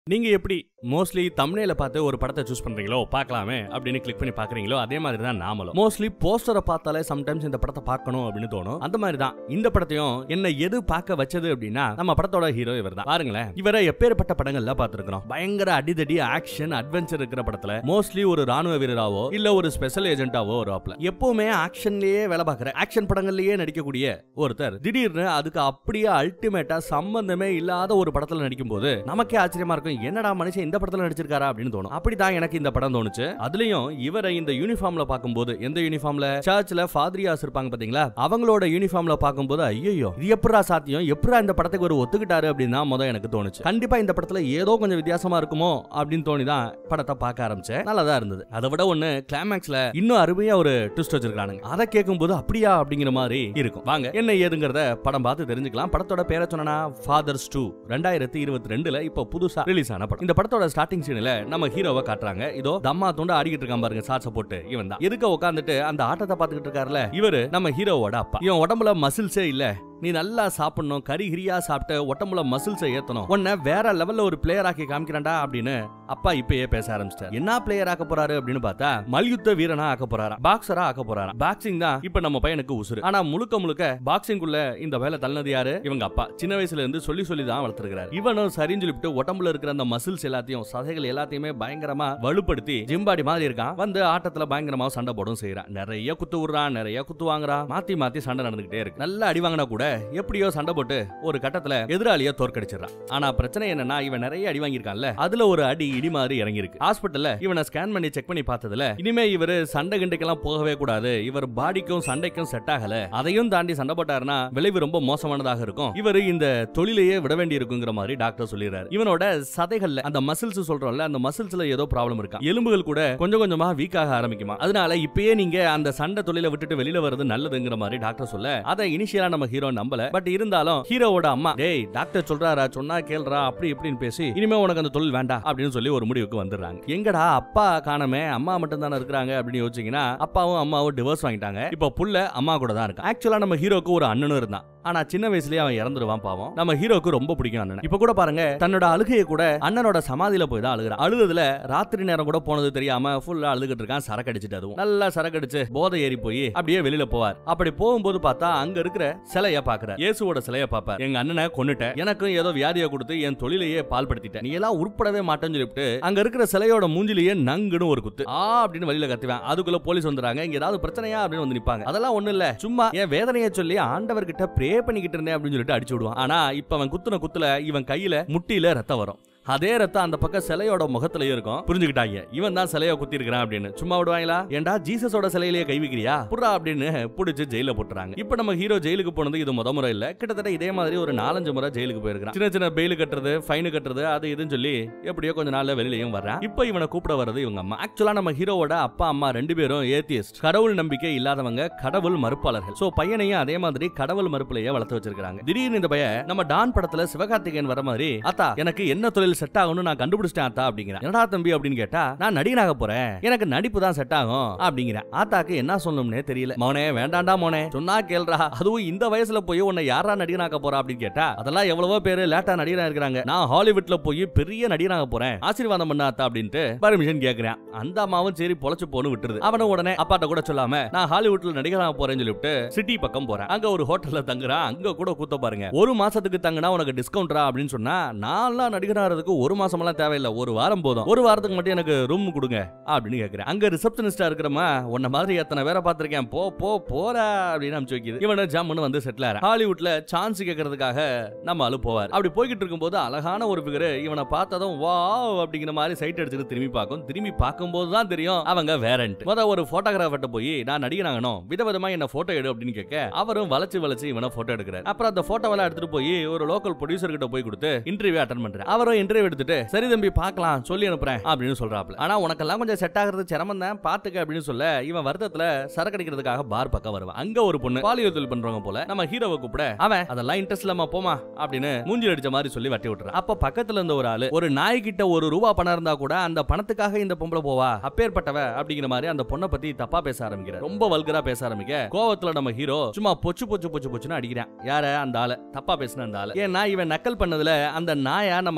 நீங்க எப்படி மோஸ்ட்லி தம்ப்நெயில பார்த்து ஒரு படத்தை சூஸ் பண்றீங்களோ பார்க்கலாமே அப்படின்னு கிளிக் பண்ணி பாக்குறீங்களோ அதே மாதிரி தான் நாமளும் மோஸ்ட்லி போஸ்டரை பார்த்தாலே சம்டைம்ஸ் இந்த படத்தை பார்க்கணும் அப்படின்னு தோணும் அந்த மாதிரி தான் இந்த படத்தையும் என்ன எது பார்க்க வச்சது அப்படின்னா நம்ம படத்தோட ஹீரோ இவர் தான் பாருங்களேன் இவரை எப்பேற்பட்ட படங்கள்ல பார்த்திருக்கிறோம் பயங்கர அடிதடி ஆக்ஷன் அட்வென்ச்சர் இருக்கிற படத்துல மோஸ்ட்லி ஒரு ராணுவ வீரராவோ இல்ல ஒரு ஸ்பெஷல் ஏஜென்ட்டாவோ வருவாப்ல எப்பவுமே ஆக்ஷன்லயே வேலை பார்க்குற ஆக்ஷன் படங்கள்லயே நடிக்கக்கூடிய ஒருத்தர் திடீர்னு அதுக்கு அப்படியே அல்டிமேட்டா சம்பந்தமே இல்லாத ஒரு படத்துல நடிக்கும் போது நமக்கே ஆச்சரியமா இருக்கும் என்னடா மனுஷன் இந்த படத்துல நடிச்சிருக்காரா அப்படின்னு தோணும் அப்படிதான் எனக்கு இந்த படம் தோணுச்சு அதுலயும் இவரை இந்த யூனிஃபார்ம்ல பார்க்கும்போது எந்த யூனிஃபார்ம்ல சர்ச்ல ஃபாதரியாஸ் இருப்பாங்க பாத்தீங்களா அவங்களோட யூனிஃபார்ம்ல பார்க்கும்போது ஐயோ இது எப்படா சாத்தியம் எப்படா இந்த படத்துக்கு ஒரு ஒத்துக்கிட்டாரு அப்படின்னு தான் முத எனக்கு தோணுச்சு கண்டிப்பா இந்த படத்துல ஏதோ கொஞ்சம் வித்தியாசமா இருக்குமோ அப்படின்னு தோணி தான் படத்தை பார்க்க ஆரம்பிச்சேன் நல்லதா இருந்தது அதை விட ஒண்ணு கிளைமேக்ஸ்ல இன்னும் அருமையா ஒரு ட்விஸ்ட் வச்சிருக்கானுங்க அதை கேட்கும்போது அப்படியா அப்படிங்கிற மாதிரி இருக்கும் வாங்க என்ன ஏதுங்கிறத படம் பார்த்து தெரிஞ்சுக்கலாம் படத்தோட பேரை சொன்னா ஃபாதர்ஸ் டூ ரெண்டாயிரத்தி இருபத்தி ரெண்டுல இப்போ புதுசா ரிலீஸ் ஆன படம் இந்த படத்தோட ஸ்டார்டிங் சீன்ல நம்ம ஹீரோவை காட்டுறாங்க இதோ தம்மா தூண்டு ஆடிக்கிட்டு இருக்கான் பாருங்க சாட்ச போட்டு இவன் தான் எதுக்க உட்காந்துட்டு அந்த ஆட்டத்தை பார்த்துக்கிட்டு இருக்காருல இவரு நம்ம ஹீரோவோட அப்பா இவன் உடம்புல மசில்ஸே இல்ல நீ நல்லா சாப்பிடணும் கறி கிரியா சாப்பிட்டு உடம்புல மசில்ஸை ஏத்தணும் உன்னை வேற லெவல்ல ஒரு பிளேயர் ஆக்கி காமிக்கிறான்டா அப்படின்னு அப்பா இப்பயே பேச ஆரம்பிச்சிட்டார் என்ன பிளேயர் ஆக்க போறாரு அப்படின்னு பார்த்தா மல்யுத்த வீரனா ஆக்க போறாரா பாக்ஸரா ஆக்க போறாரா பாக்ஸிங் தான் இப்ப நம்ம பையனுக்கு உசுறு ஆனா முழுக்க முழுக்க பாக்ஸிங்குள்ள இந்த வேலை தள்ளது யாரு இவங்க அப்பா சின்ன வயசுல இருந்து சொல்லி சொல்லி தான் வளர்த்துருக்காரு இவனும் சரின்னு சொல்லிட்டு உடம்புல இருக்கிற அந்த மசில்ஸ் எல்லாத்தையும் சதைகள் எல்லாத்தையுமே பயங்கரமா வலுப்படுத்தி ஜிம்பாடி மாதிரி இருக்கான் வந்து ஆட்டத்துல பயங்கரமா சண்டை போடும் செய்யறான் நிறைய குத்து விடுறான் நிறைய குத்து வாங்குறான் மாத்தி மாத்தி சண்டை நடந்துகிட்டே இருக்கு நல்லா அடி வாங்கினா கூட எப்படியோ சண்டை போட்டு ஒரு கட்டத்துல எதிராளிய தோற்கடிச்சிடறான் ஆனா பிரச்சனை என்னன்னா இவன் நிறைய அடி வாங்கியிருக்கான்ல அதுல ஒரு அடி இடி மாதிரி இறங்கி இருக்கு ஹாஸ்பிட்டல்ல இவனை ஸ்கேன் பண்ணி செக் பண்ணி பார்த்ததுல இனிமே இவரு சண்டை கிண்டைக்கெல்லாம் போகவே கூடாது இவர் பாடிக்கும் சண்டைக்கும் செட் ஆகல அதையும் தாண்டி சண்டை போட்டாருன்னா விளைவு ரொம்ப மோசமானதாக இருக்கும் இவர் இந்த தொழிலையே விட வேண்டி இருக்குங்கிற மாதிரி டாக்டர் சொல்லிடுறாரு இவனோட சதைகள்ல அந்த மசில்ஸ் சொல்றோம்ல அந்த மசில்ஸ்ல ஏதோ ப்ராப்ளம் இருக்கா எலும்புகள் கூட கொஞ்சம் கொஞ்சமா வீக் ஆக ஆரம்பிக்குமா அதனால இப்பயே நீங்க அந்த சண்டை தொழிலை விட்டுட்டு வெளியில வர்றது நல்லதுங்கிற மாதிரி டாக்டர் சொல்ல அதை இனிஷியலா நம்ம ஹீரோ நம்பல பட் இருந்தாலும் ஹீரோவோட அம்மா டேய் டாக்டர் சொல்றாரா சொன்னா கேள்றா அப்படி இப்படின்னு பேசி இனிமே உனக்கு அந்த தொழில் வேண்டாம் அப்படின்னு சொல்லி ஒரு முடிவுக்கு வந்துடுறாங்க எங்கடா அப்பா காணமே அம்மா மட்டும் தானே இருக்கிறாங்க அப்படின்னு யோசிச்சீங்கன்னா அப்பாவும் அம்மாவும் டிவோர்ஸ் வாங்கிட்டாங்க இப்போ புள்ள அம்மா கூட தான் இருக்கு ஆக்சுவலா நம்ம ஹீரோக்கு ஒரு அண்ணனும் இருந்தான் ஆனா சின்ன வயசுலயே அவன் இறந்துருவான் பாவம் நம்ம ஹீரோக்கு ரொம்ப பிடிக்கும் அண்ணன் இப்ப கூட பாருங்க தன்னோட அழுகையை கூட அண்ணனோட சமாதியில போய் தான் அழுகுறான் அழுதுல ராத்திரி நேரம் கூட போனது தெரியாம ஃபுல்லா அழுதுகிட்டு இருக்கான் சரக்கு அடிச்சிட்டு அதுவும் நல்லா சரக்கு அடிச்சு போதை ஏறி போய் அப்படியே வெளியில போவார் அப்படி போகும்போது பார்த்தா அங்க இருக்கிற சிலைய பாக்குறார் இயேசுவோட சிலைய பாப்பார் எங்க அண்ணனை கொன்னுட்டேன் எனக்கும் ஏதோ வியாதியை கொடுத்து என் தொழிலையே பால்படுத்திட்டேன் நீ எல்லாம் உருப்படவே மாட்டேன்னு சொல்லிட்டு அங்க இருக்கிற சிலையோட மூஞ்சிலேயே நங்குன்னு ஒரு குத்து ஆ அப்படின்னு வழியில கத்துவேன் அதுக்குள்ள போலீஸ் வந்துறாங்க இங்க ஏதாவது பிரச்சனையா அப்படின்னு வந்து நிப்பாங்க அதெல்லாம் ஒண்ணு இல்ல சும்மா என் வேதனையை சொல்லி ஆண்டவர்கிட்ட ப்ரே பண்ணிக்கிட்டு இருந்தேன் அப்படின்னு சொல்லிட்டு அடிச்சு விடுவான் ஆனா இப்ப அவன் குத்துன குத்துல இவன் கையில முட்டியில ரத்தம் வரும் அதே ரத்தம் அந்த பக்கம் சிலையோட முகத்திலயும் இருக்கும் புரிஞ்சுக்கிட்டாங்க இவன் தான் சிலைய குத்தி இருக்கிறான் அப்படின்னு சும்மா விடுவாங்களா ஏன்டா ஜீசஸோட சிலையிலேயே கை வைக்கிறியா புறா அப்படின்னு புடிச்சு ஜெயில போட்டுறாங்க இப்ப நம்ம ஹீரோ ஜெயிலுக்கு போனது இது முத முறை இல்ல கிட்டத்தட்ட இதே மாதிரி ஒரு நாலஞ்சு முறை ஜெயிலுக்கு போயிருக்கான் சின்ன சின்ன பெயில் கட்டுறது ஃபைன் கட்டுறது அது இதுன்னு சொல்லி எப்படியோ கொஞ்ச நாள்ல வெளியிலயும் வர்றான் இப்ப இவனை கூப்பிட வர்றது இவங்க அம்மா ஆக்சுவலா நம்ம ஹீரோவோட அப்பா அம்மா ரெண்டு பேரும் ஏத்தியஸ்ட் கடவுள் நம்பிக்கை இல்லாதவங்க கடவுள் மறுப்பாளர்கள் சோ பையனையும் அதே மாதிரி கடவுள் மறுப்புலயே வளர்த்து வச்சிருக்காங்க திடீர்னு இந்த பையன் நம்ம டான் படத்துல சிவகார்த்திகேயன் வர மாதிரி அத்தா எனக்கு என்ன தொழில் செட் ஆகும்னு நான் கண்டுபிடிச்சிட்டேன் ஆத்தா அப்படிங்கிறேன் என்னடா தம்பி அப்படின்னு கேட்டா நான் நடிகனாக போறேன் எனக்கு நடிப்பு தான் செட் ஆகும் அப்படிங்கிறேன் ஆத்தாக்கு என்ன சொல்லணும்னே தெரியல மோனே வேண்டாண்டா மோனே சொன்னா கேள்றா அதுவும் இந்த வயசுல போய் உன்னை யாரா நடிகனாக்க போறா அப்படின்னு கேட்டா அதெல்லாம் எவ்வளவோ பேரு லேட்டா நடிகனா இருக்கிறாங்க நான் ஹாலிவுட்ல போய் பெரிய நடிகனாக போறேன் ஆசீர்வாதம் பண்ண ஆத்தா அப்படின்ட்டு பர்மிஷன் கேக்குறேன் அந்த அம்மாவும் சரி பொழைச்சு போன்னு விட்டுருது அவனும் உடனே அப்பாட்ட கூட சொல்லாம நான் ஹாலிவுட்ல நடிகனாக போறேன்னு சொல்லிட்டு சிட்டி பக்கம் போறேன் அங்க ஒரு ஹோட்டல்ல தங்குறான் அங்க கூட கூத்த பாருங்க ஒரு மாசத்துக்கு தங்குனா உனக்கு டிஸ்கவுண்டா அப்படின்னு சொன்னா நான்லாம் நடிகனாகிறதுக்கு ஒரு மாசமெல்லாம் தேவையில்ல ஒரு வாரம் போதும் ஒரு வாரத்துக்கு மட்டும் எனக்கு ரூம் கொடுங்க அப்படின்னு கேக்குறேன் அங்க ரிசப்ஷனிஸ்டா இருக்கிறமா உன்ன மாதிரி எத்தனை பேரை பார்த்திருக்கேன் போ போ போறா அப்படின்னு அனுப்பிச்சு வைக்குது இவனை ஜம்முன்னு வந்து செட்டில் ஆற ஹாலிவுட்ல சான்ஸ் கேட்கறதுக்காக நம்ம ஆளு போவார் அப்படி போய்கிட்டு இருக்கும்போது அழகான ஒரு பிகர் இவனை பார்த்ததும் வா அப்படிங்கிற மாதிரி சைட் அடிச்சுட்டு திரும்பி பார்க்கும் திரும்பி பார்க்கும்போது தான் தெரியும் அவங்க வேறன்ட் முத ஒரு போட்டோகிராஃபர்ட்ட போய் நான் நடிகனாகணும் விதவிதமா என்ன போட்டோ எடு அப்படின்னு கேட்க அவரும் வளைச்சு வளைச்சு இவனை போட்டோ எடுக்கிறார் அப்புறம் அந்த போட்டோவெல்லாம் எடுத்துட்டு போய் ஒரு லோக்கல் ப்ரொடியூசர் கிட்ட போய் கொடுத்து இன்டர்வியூ அட்டன் பண்றேன் அவரும் இன்டர்வியூ எடுத்துட்டு சரி தம்பி பார்க்கலாம் சொல்லி அனுப்புறேன் அப்படின்னு சொல்றாப்ல ஆனா உனக்கெல்லாம் கொஞ்சம் செட் ஆகிறது சிரமம் தான் பாத்துக்க அப்படின்னு சொல்ல இவன் வருத்தத்துல சரக்கு அடிக்கிறதுக்காக பார் பக்கம் வருவான் அங்க ஒரு பொண்ணு பாலியல் தொழில் பண்றவங்க போல நம்ம ஹீரோவை கூப்பிட அவன் அதெல்லாம் இன்ட்ரெஸ்ட் இல்லாம போமா அப்படின்னு மூஞ்சி அடிச்ச மாதிரி சொல்லி வட்டி விட்டுறான் அப்ப பக்கத்துல இருந்த ஒரு ஆளு ஒரு நாய் கிட்ட ஒரு ரூபா பணம் இருந்தா கூட அந்த பணத்துக்காக இந்த பொம்பளை போவா அப்பேற்பட்டவ அப்படிங்கிற மாதிரி அந்த பொண்ணை பத்தி தப்பா பேச ஆரம்பிக்கிற ரொம்ப வல்கரா பேச ஆரம்பிக்க கோவத்துல நம்ம ஹீரோ சும்மா பொச்சு பொச்சு பொச்சு பொச்சுன்னு அடிக்கிறான் யார அந்த ஆளு தப்பா பேசின அந்த ஆளு ஏன்னா இவன் நக்கல் பண்ணதுல அந்த நாயா நம்ம ஹீரோவை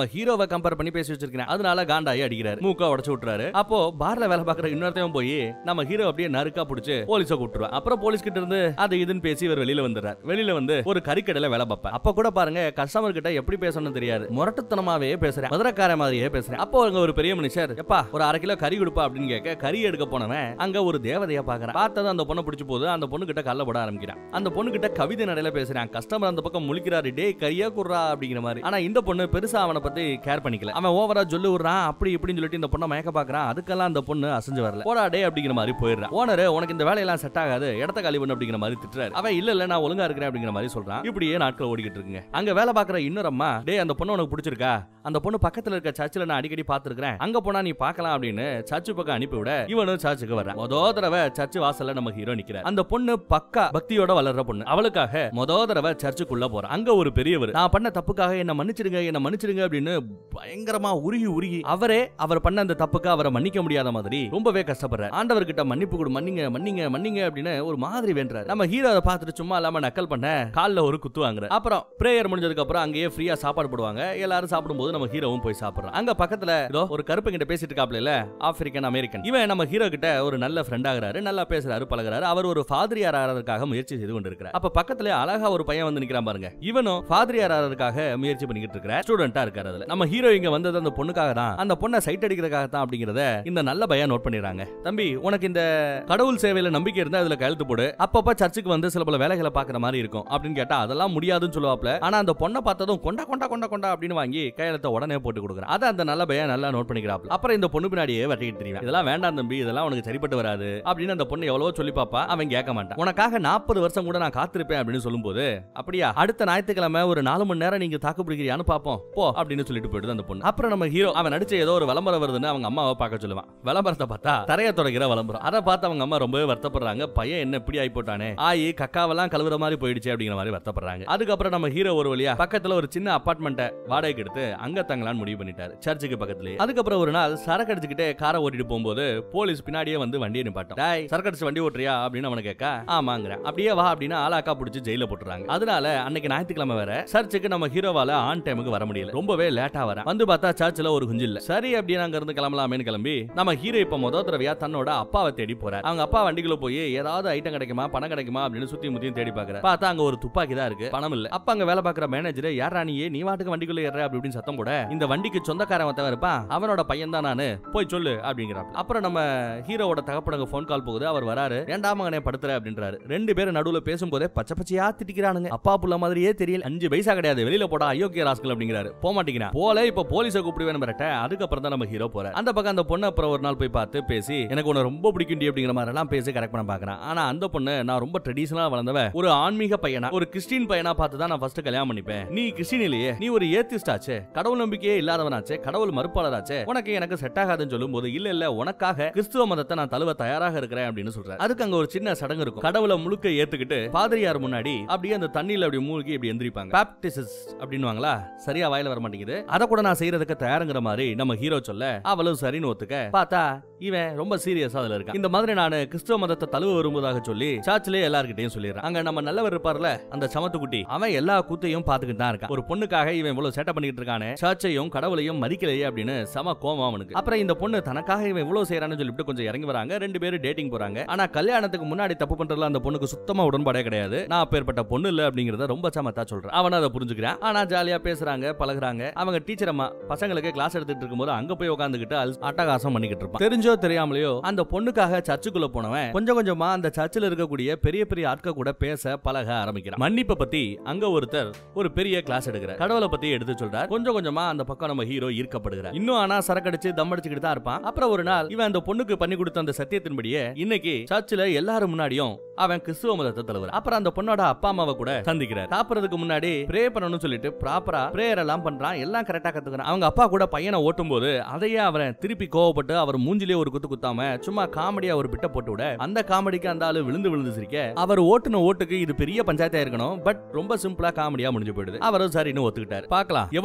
ஹீரோவை கம்பேர் பண்ணி பேசி வச்சிருக்கேன் அதனால காண்டாயி அடிக்கிறாரு மூக்கா உடச்சு விட்டுறாரு அப்போ பார்ல வேலை பார்க்குற இன்னொருத்தையும் போய் நம்ம ஹீரோ அப்படியே நறுக்கா பிடிச்சு போலீஸை கூட்டுருவா அப்புறம் போலீஸ் கிட்ட இருந்து அது இதுன்னு பேசி இவர் வெளியில வந்துடுறாரு வெளியில வந்து ஒரு கறிக்கடையில வேலை பார்ப்பேன் அப்ப கூட பாருங்க கஸ்டமர் கிட்ட எப்படி பேசணும்னு தெரியாது முரட்டுத்தனமாவே பேசுறேன் மதுரக்கார மாதிரியே பேசுறேன் அப்போ அங்க ஒரு பெரிய மனுஷர் எப்பா ஒரு அரை கிலோ கறி கொடுப்பா அப்படின்னு கேட்க கறி எடுக்க போனவன் அங்க ஒரு தேவதையா பாக்குறான் பார்த்தது அந்த பொண்ணை பிடிச்சு போது அந்த பொண்ணு கிட்ட கல்ல போட ஆரம்பிக்கிறான் அந்த பொண்ணு கிட்ட கவிதை நடையில பேசுறான் கஸ்டமர் அந்த பக்கம் முழிக்கிறாரு டே கரியா குர்றா அப்படிங்கிற மாதிரி ஆனா இந்த பொண்ணு பெருசா அவனை பத்தி கேர் பண்ணிக்கல அவன் ஓவரா சொல்லி விடுறான் அப்படி இப்படின்னு சொல்லிட்டு இந்த பொண்ணை மயக்க பாக்குறான் அதுக்கெல்லாம் அந்த பொண்ணு அசைஞ்சு வரல போடா டே அப்படிங்கிற மாதிரி போயிடுறான் ஓனர் உனக்கு இந்த வேலையெல்லாம் செட் ஆகாது இடத்த காலி பண்ணு அப்படிங்கிற மாதிரி திட்டுறாரு அவன் இல்ல இல்ல நான் ஒழுங்கா இருக்கிறேன் அப்படிங்கிற மாதிரி சொல்றான் இப்படியே நாட்கள் ஓடிக்கிட்டு இருக்குங்க அங்க வேலை பாக்குற இன்னொரு அம்மா டே அந்த பொண்ணு உனக்கு பிடிச்சிருக்கா அந்த பொண்ணு பக்கத்துல இருக்க சர்ச்சில் நான் அடிக்கடி பார்த்திருக்கிறேன் அங்க போனா நீ பார்க்கலாம் அப்படின்னு சர்ச்சு பக்கம் அனுப்பி விட இவனும் சர்ச்சுக்கு வர்றான் மொத தடவை சர்ச்சு வாசல்ல நம்ம ஹீரோ நிக்கிறார் அந்த பொண்ணு பக்கா பக்தியோட வளர்ற பொண்ணு அவளுக்காக மொத தடவை சர்ச்சுக்குள்ள போறான் அங்க ஒரு பெரியவர் நான் பண்ண தப்புக்காக என்ன மன்னிச்சிடுங்க என்ன மன்னிச்சிடுங்க அப்படின்னு பயங்கரமா உருகி உருகி அவரே அவர் பண்ண அந்த தப்புக்கு அவரை மன்னிக்க முடியாத மாதிரி ரொம்பவே கஷ்டப்படுறாரு ஆண்டவர்கிட்ட மன்னிப்பு கொடு மன்னிங்க மன்னிங்க மன்னிங்க அப்படின்னு ஒரு மாதிரி வேண்டாரு நம்ம ஹீரோ அதை பார்த்துட்டு சும்மா இல்லாம நக்கல் பண்ண கால்ல ஒரு குத்து வாங்குற அப்புறம் பிரேயர் முடிஞ்சதுக்கு அப்புறம் அங்கேயே ஃப்ரீயா சாப்பாடு போடுவாங்க எல்லாரும் சாப்பிடும்போது நம்ம ஹீரோவும் போய் சாப்பிடுறோம் அங்க பக்கத்துல ஏதோ ஒரு கருப்பு கிட்ட பேசிட்டு இருக்காப்ல ஆப்பிரிக்கன் அமெரிக்கன் இவன் நம்ம ஹீரோ கிட்ட ஒரு நல்ல ஃப்ரெண்ட் ஆகுறாரு நல்லா பேசுறாரு பழகுறாரு அவர் ஒரு ஃபாதரியார் ஆகிறதுக்காக முயற்சி செய்து கொண்டிருக்கிறார் அப்ப பக்கத்துல அழகா ஒரு பையன் வந்து நிக்கிறான் பாருங்க இவனும் ஃபாதரியார் ஆகிறதுக்காக முயற்சி பண்ணிக்கிட்டு இருக்கிற ஸ்டூடெண்டா இருக்காரு அதுல நம்ம ஹீரோ இங்க வந்தது அந்த பொண்ணுக்காக தான் அந்த பொண்ணை சைட் அடிக்கிறதுக்காக தான் அப்படிங்கறத இந்த நல்ல பையன் நோட் பண்ணிடுறாங்க தம்பி உனக்கு இந்த கடவுள் சேவையில நம்பிக்கை இருந்தா அதுல கையெழுத்து போடு அப்பப்ப சர்ச்சுக்கு வந்து சில பல வேலைகளை பாக்குற மாதிரி இருக்கும் அப்படின்னு கேட்டா அதெல்லாம் முடியாதுன்னு சொல்லுவாப்ல ஆனா அந்த பொண்ணை பார்த்ததும் கொண்டா கொண்டா கொண்டா கொண்டா அப்படின்னு வாங்கி கையெழுத்த உடனே போட்டு கொடுக்குறான் அதை அந்த நல்ல பையன் நல்லா நோட் பண்ணிக்கிறாப்ல அப்புறம் இந்த பொண்ணு பின்னாடியே வெட்டிக்கிட்டு தெரியும் இதெல்லாம் வேண்டாம் தம்பி இதெல்லாம் உனக்கு சரிப்பட்டு வராது அப்படின்னு அந்த பொண்ணு எவ்வளவோ சொல்லி பாப்பா அவன் கேட்க மாட்டான் உனக்காக நாற்பது வருஷம் கூட நான் காத்திருப்பேன் அப்படின்னு சொல்லும்போது அப்படியா அடுத்த ஞாயிற்றுக்கிழமை ஒரு நாலு மணி நேரம் நீங்க தாக்கு பிடிக்கிறியான்னு பாப்போம் போ அப்படின்னு சொல்லிட்டு போயிடுது அந்த பொண்ணு அப்புறம் நம்ம ஹீரோ அவன் நடிச்ச ஏதோ ஒரு விளம்பரம் வருதுன்னு அவங்க அம்மாவை பார்க்க சொல்லுவான் விளம்பரத்தை பார்த்தா தரைய தொடக்கிற விளம்பரம் அதை பார்த்து அவங்க அம்மா ரொம்பவே வருத்தப்படுறாங்க பையன் என்ன இப்படி ஆகி போட்டானே ஆயி கக்காவெல்லாம் கழுவுற மாதிரி போயிடுச்சு அப்படிங்கிற மாதிரி வருத்தப்படுறாங்க அதுக்கப்புறம் நம்ம ஹீரோ ஒரு வழியா பக்கத்துல ஒரு சின்ன அபார்ட்மெண்ட்டை வாடகைக்கு எடுத்து அங்க தங்கலான்னு முடிவு பண்ணிட்டாரு சர்ச்சுக்கு பக்கத்துலயே அதுக்கப்புறம் ஒரு நாள் சரக்கு அடிச்சுக்கிட்டே காரை ஓட்டிட்டு போகும்போது போலீஸ் பின்னாடியே வந்து வண்டியை நிப்பாட்டும் டேய் சரக்கு அடிச்சு வண்டி ஓட்டுறியா அப்படின்னு அவனை கேட்க ஆமாங்கிறேன் அப்படியே வா அப்படின்னு ஆளாக்கா பிடிச்சி ஜெயில போட்டுறாங்க அதனால அன்னைக்கு ஞாயிற்றுக்கிழமை வேற சர்ச்சுக்கு நம்ம ஹீரோவால ஆன் டைமுக்கு வர முடியல ரொம்பவே லேட்டா வர வந்து பார்த்தா சர்ச்சில் ஒரு குஞ்சு இல்ல சரி அப்படின்னு அங்க இருந்து கிளம்பலாமேன்னு கிளம்பி நம்ம ஹீரோ இப்ப முத தடவையா தன்னோட அப்பாவை தேடி போறாரு அவங்க அப்பா வண்டிக்குள்ள போய் ஏதாவது ஐட்டம் கிடைக்குமா பணம் கிடைக்குமா அப்படின்னு சுத்தி முத்தியும் தேடி பாக்குற பார்த்தா அங்க ஒரு துப்பாக்கி தான் இருக்கு பணம் இல்ல அப்ப அங்க வேலை பாக்குற மேனேஜர் யாரா நீயே நீ வாட்டுக்கு வண்டிக்குள்ள ஏற அப்படி இப்படின்னு சத்தம் போட இந்த வண்டிக்கு சொந்தக்காரன் ஒருத்தவன் இருப்பான் அவனோட பையன் தான் நானு போய் சொல்லு அப்படிங்கிறாப்ல அப்புறம் நம்ம ஹீரோவோட தகப்பனுக்கு ஃபோன் கால் போகுது அவர் வராரு ஏன்டா மகனே படுத்துற அப்படின்றாரு ரெண்டு பேரும் நடுவுல பேசும்போதே பச்சை பச்சையா திட்டிக்கிறானுங்க அப்பா புள்ள மாதிரியே தெரியல அஞ்சு பைசா கிடையாது வெளியில போடா அயோக்கிய ராஸ்கல் அப்படிங்கிறாரு போக மாட்டேங்கிறான் போல இப்ப போலீஸை கூப்பிடுவேன் மிரட்ட அதுக்கப்புறம் தான் நம்ம ஹீரோ போற அந்த பக்கம் அந்த பொண்ணு அப்புறம் ஒரு நாள் போய் பார்த்து பேசி எனக்கு உன்னை ரொம்ப பிடிக்கும் அப்படிங்கிற மாதிரி எல்லாம் பேசி கரெக்ட் பண்ண பாக்குறான் ஆனா அந்த பொண்ணு நான் ரொம்ப ட்ரெடிஷனலா வளர்ந்தவ ஒரு ஆன்மீக பையனா ஒரு கிறிஸ்டின் பையனா பார்த்து தான் நான் ஃபர்ஸ்ட் கல்யாணம் பண்ணிப்பேன் நீ கிறிஸ்டின் இல்லையே நீ ஒரு ஏத்திஸ்ட் ஆச்சே கடவுள் நம்பிக்கையே இல்லாதவனாச்சே கடவுள் மறுப்பாளராச்சே உனக்கு எனக்கு செட் ஆகாதுன்னு சொல்லும்போது இல்ல இல்ல உனக்காக கிறிஸ்துவ மதத்தை நான் தழுவ தயாராக இருக்கிறேன் அப்படின்னு சொல்றேன் அதுக்கு அங்க ஒரு சின்ன சடங்கு இருக்கும் கடவுளை முழுக்க ஏத்துக்கிட்டு பாதிரியார் முன்னாடி அப்படியே அந்த தண்ணியில அப்படி மூழ்கி இப்படி எந்திரிப்பாங்க பாப்டிசஸ் அப்படின்னுவாங்களா சரியா வாயில வர மாட்டேங்குது அதை கூட நான் செய்யறதுக்கு தயாருங்கிற மாதிரி நம்ம ஹீரோ சொல்ல அவளும் சரின்னு ஒத்துக்க பார்த்தா இவன் ரொம்ப சீரியஸா அதுல இருக்கான் இந்த மாதிரி நான் கிறிஸ்துவ மதத்தை தழுவ விரும்புவதாக சொல்லி சர்ச்சிலே எல்லார்கிட்டயும் சொல்லிடுறேன் அங்க நம்ம நல்லவர் இருப்பார்ல அந்த சமத்துக்குட்டி அவன் எல்லா கூத்தையும் பாத்துக்கிட்டு தான் இருக்கான் ஒரு பொண்ணுக்காக இவன் இவ்வளவு சேட்டை பண்ணிட்டு இருக்கானே சர்ச்சையும் கடவுளையும் மதிக்கலையே அப்படின்னு சம கோவம் அவனுக்கு அப்புறம் இந்த பொண்ணு தனக்காக இவன் இவ்வளவு செய்யறான்னு சொல்லிட்டு கொஞ்சம் இறங்கி வராங்க ரெண்டு பேரும் டேட்டிங் போறாங்க ஆனா கல்யாணத்துக்கு முன்னாடி தப்பு பண்றதுல அந்த பொண்ணுக்கு சுத்தமா உடன்பாடே கிடையாது நான் அப்பேற்பட்ட பொண்ணு இல்ல அப்படிங்கறத ரொம்ப சமத்தா சொல்றேன் அவன் அதை புரிஞ்சுக்கிறான் ஆனா ஜாலியா பேசுறாங்க பழகுறாங்க அவங்க டீச்சர் அம்மா பசங்களுக்கு கிளாஸ் எடுத்துட்டு இருக்கும்போது அங்க போய் உட்காந்துக்கிட்டு அட்டகாசம் பண்ணிக்கிட்டு இருப்பான் தெரிஞ்சோ தெரியாமலையோ அந்த பொண்ணுக்காக சர்ச்சுக்குள்ள போனவன் கொஞ்சம் கொஞ்சமா அந்த சர்ச்சில் இருக்கக்கூடிய பெரிய பெரிய ஆட்கள் கூட பேச பழக ஆரம்பிக்கிறான் மன்னிப்பை பத்தி அங்க ஒருத்தர் ஒரு பெரிய கிளாஸ் எடுக்கிறார் கடவுளை பத்தி எடுத்து சொல்றார் கொஞ்சம் கொஞ்சமா அந்த பக்கம் நம்ம ஹீரோ ஈர்க்கப்படுகிறார் இன்னும் ஆனா சரக்கடிச்சு தம் அடிச்சுக்கிட்டு தான் இருப்பான் அப்புறம் ஒரு நாள் இவன் அந்த பொண்ணுக்கு பண்ணி கொடுத்த அந்த சத்தியத்தின்படியே இன்னைக்கு சர்ச்சில் எல்லாரும் முன்னாடியும் அவன் கிறிஸ்துவ மதத்தை தலைவர் அப்புறம் அந்த பொண்ணோட அப்பா அம்மாவை கூட சந்திக்கிறார் சாப்பிடுறதுக்கு முன்னாடி ப்ரே பண்ணணும்னு சொல்லிட்டு ப்ராப்பரா பிரேயர் எல்லாம் பண்றான் எல்லாம் கரெக்டா கத்துக்கிறான் அவங்க அப்பா கூட பையனை ஓட்டும் போது அதையே அவன் திருப்பி கோவப்பட்டு அவர் மூஞ்சிலே ஒரு குத்து குத்தாம சும்மா காமெடியா ஒரு பிட்ட போட்டு விட அந்த காமெடிக்கு அந்த ஆளு விழுந்து விழுந்து சிரிக்க அவர் ஓட்டுன ஓட்டுக்கு இது பெரிய பஞ்சாயத்தா இருக்கணும் பட் ரொம்ப சிம்பிளா காமெடியா முடிஞ்சு போயிடுது அவரும் சரின்னு ஒத்துக்கிட்டாரு பார்க்கலாம் எவ்வளவு தூரம் இந்த